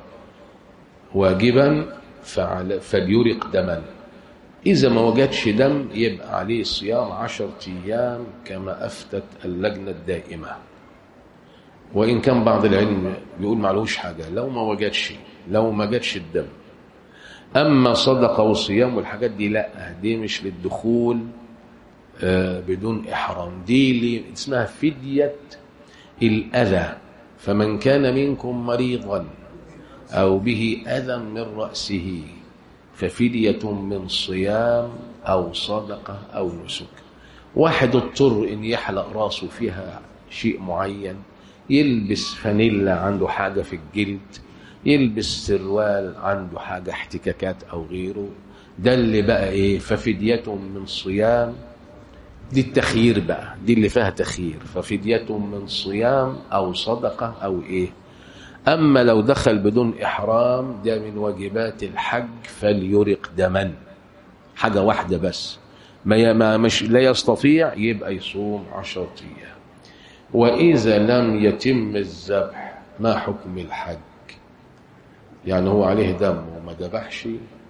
واجبا فعل فليرق دما إذا ما وجدش دم يبقى عليه صيام عشرة أيام كما أفتت اللجنة الدائمة وإن كان بعض العلم بيقول معلوش حاجة لو ما وجدش لو ما جاتش الدم أما صدقة وصيام والحاجات دي لا دي مش للدخول آه بدون إحرام دي اللي اسمها فدية الأذى فمن كان منكم مريضا أو به أذى من رأسه ففدية من صيام أو صدقة أو نسك واحد اضطر إن يحلق راسه فيها شيء معين يلبس فانيلا عنده حاجة في الجلد يلبس سروال عنده حاجة احتكاكات أو غيره ده اللي بقى إيه ففدية من صيام دي التخيير بقى دي اللي فيها تخيير ففدية من صيام أو صدقة أو إيه أما لو دخل بدون إحرام ده من واجبات الحج فليرق دما حاجة واحدة بس ما ما مش لا يستطيع يبقى يصوم عشرة أيام وإذا لم يتم الذبح ما حكم الحج يعني هو عليه دم وما ذبحش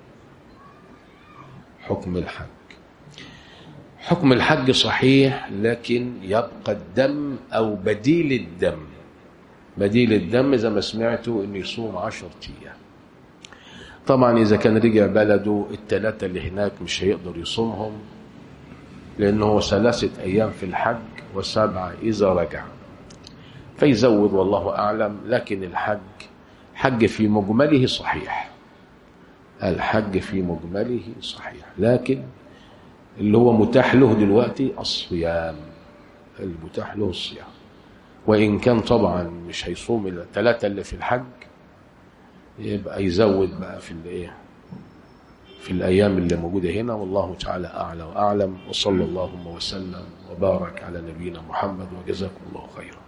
حكم الحج حكم الحج صحيح لكن يبقى الدم أو بديل الدم بديل الدم زي ما سمعتوا انه يصوم عشر ايام طبعا اذا كان رجع بلده الثلاثه اللي هناك مش هيقدر يصومهم لانه هو ثلاثه ايام في الحج وسبعه اذا رجع فيزود والله اعلم لكن الحج حج في مجمله صحيح الحج في مجمله صحيح لكن اللي هو متاح له دلوقتي الصيام المتاح له الصيام وإن كان طبعا مش هيصوم إلا الثلاثة اللي في الحج يبقى يزود بقى في الإيه في الأيام اللي موجودة هنا والله تعالى أعلى وأعلم وصلى اللهم وسلم وبارك على نبينا محمد وجزاكم الله خيرا